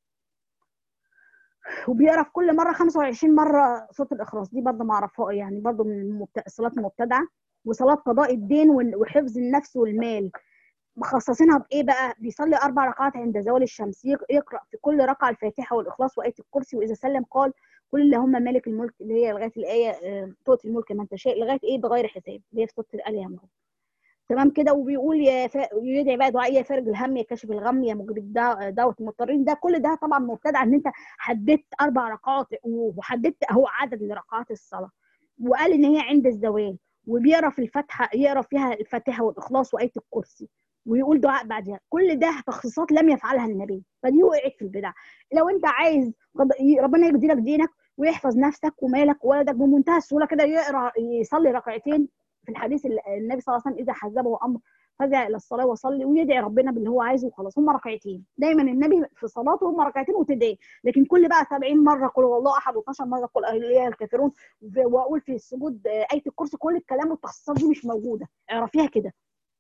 وبيقرا في كل مره 25 مره صوت الاخلاص دي برضه معرفها يعني برضه من المبت... الصلاه المبتدعه وصلاه قضاء الدين وال- وحفظ النفس والمال مخصصينها بايه بقى بيصلي اربع ركعات عند زوال الشمس يقرا في كل ركعه الفاتحه والاخلاص وايه الكرسي واذا سلم قال كل اللهم مالك الملك اللي هي لغايه الايه تؤتي الملك من تشاء لغايه ايه بغير حساب اللي هي في سوره ال عمران تمام كده وبيقول يا ف... يدعي بقى دعاء يا فارج الهم يا كاشف الغم يا مجيب دعوه المضطرين ده كل ده طبعا مبتدع ان انت حددت اربع ركعات وحددت هو عدد لركعات الصلاه وقال ان هي عند الزوال وبيقرا في الفاتحه يقرا فيها الفاتحه والاخلاص وايه الكرسي ويقول دعاء بعدها كل ده تخصيصات لم يفعلها النبي فدي وقعت في البدع لو انت عايز ربنا يجزي لك دينك ويحفظ نفسك ومالك وولدك بمنتهى السهوله كده يقرا يصلي ركعتين في الحديث النبي صلى الله عليه وسلم اذا حزبه امر فزع الى الصلاه وصلي ويدعي ربنا باللي هو عايزه وخلاص هم ركعتين دايما النبي في صلاته هم ركعتين وتدعي لكن كل بقى 70 مره قل هو الله احد و12 مره قل ايها الكافرون واقول في السجود ايه الكرسي كل الكلام والتخصيصات دي مش موجوده اعرفيها كده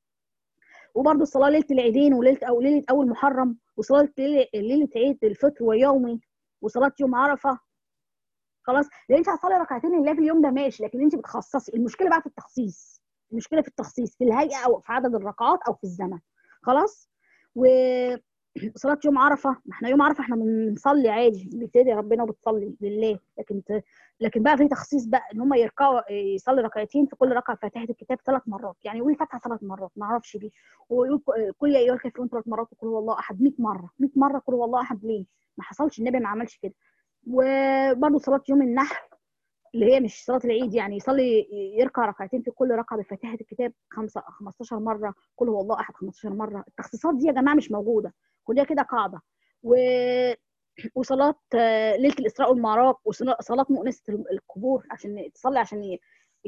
وبرده الصلاه ليله العيدين وليله او ليله اول محرم وصلاه ليله عيد الفطر ويومي وصلاه يوم عرفه خلاص لان انت هتصلي ركعتين لله في اليوم ده ماشي لكن انت بتخصصي المشكله بقى في التخصيص المشكله في التخصيص في الهيئه او في عدد الركعات او في الزمن خلاص و صلاه يوم عرفه ما احنا يوم عرفه احنا بنصلي عادي بتدعي ربنا وبتصلي لله لكن ت... لكن بقى في تخصيص بقى ان هم يركعوا يصلي ركعتين في كل ركعه فاتحه الكتاب ثلاث مرات يعني يقول الفاتحه ثلاث مرات ما اعرفش ليه ويقول كل يا ايها الكافرون ثلاث مرات وقل هو الله احد 100 مره 100 مره قل هو الله احد ليه ما حصلش النبي ما عملش كده وبرده صلاه يوم النحر اللي هي مش صلاه العيد يعني يصلي يركع ركعتين في كل ركعه بفاتحه الكتاب خمسة 15 مره قل هو الله احد 15 مره التخصيصات دي يا جماعه مش موجوده خديها كده قاعده و وصلاه ليله الاسراء والمعراج وصلاه مؤنسه القبور عشان تصلي عشان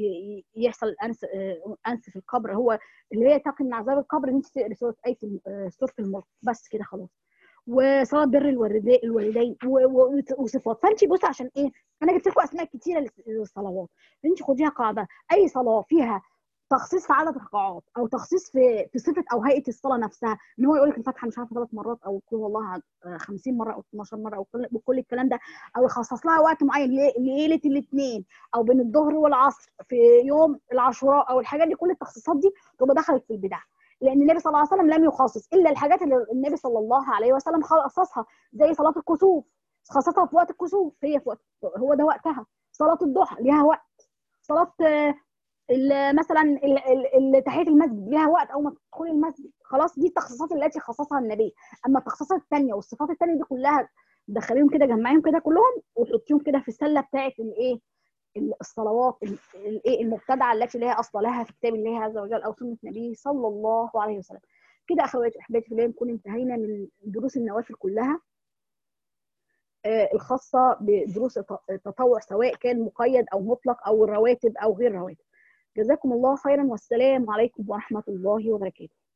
يحصل انس انس في القبر هو اللي هي تقي من عذاب القبر ان انت تقري سوره ايه سوره الملك بس كده خلاص وصلاه بر الوالدين وصفات فانت بصي عشان ايه انا جبت لكم اسماء كتيره للصلوات انت خديها قاعده اي صلاه فيها تخصيص في عدد ركعات او تخصيص في في صفه او هيئه الصلاه نفسها ان هو يقول لك الفاتحه مش عارفه ثلاث مرات او قل والله 50 مره او 12 مره او كل, كل الكلام ده او يخصص لها وقت معين ليله الاثنين او بين الظهر والعصر في يوم العاشوراء او الحاجات دي كل التخصيصات دي تبقى دخلت في البدع لان النبي صلى الله عليه وسلم لم يخصص الا الحاجات اللي النبي صلى الله عليه وسلم خصصها زي صلاه الكسوف خصصها في وقت الكسوف هي في وقت هو ده وقتها صلاه الضحى ليها وقت صلاه مثلا تحيه المسجد ليها وقت اول ما تدخلي المسجد خلاص دي التخصصات التي خصصها النبي اما التخصصات الثانيه والصفات الثانيه دي كلها دخليهم كده جمعيهم كده كلهم وحطيهم كده في السله بتاعه الايه الصلوات الايه المبتدعه التي لها اصل لها في كتاب الله عز وجل او سنه النبي صلى الله عليه وسلم كده اخواتي واحباتي في الله نكون انتهينا من دروس النوافل كلها الخاصه بدروس التطوع سواء كان مقيد او مطلق او الرواتب او غير رواتب جزاكم الله خيرا والسلام عليكم ورحمه الله وبركاته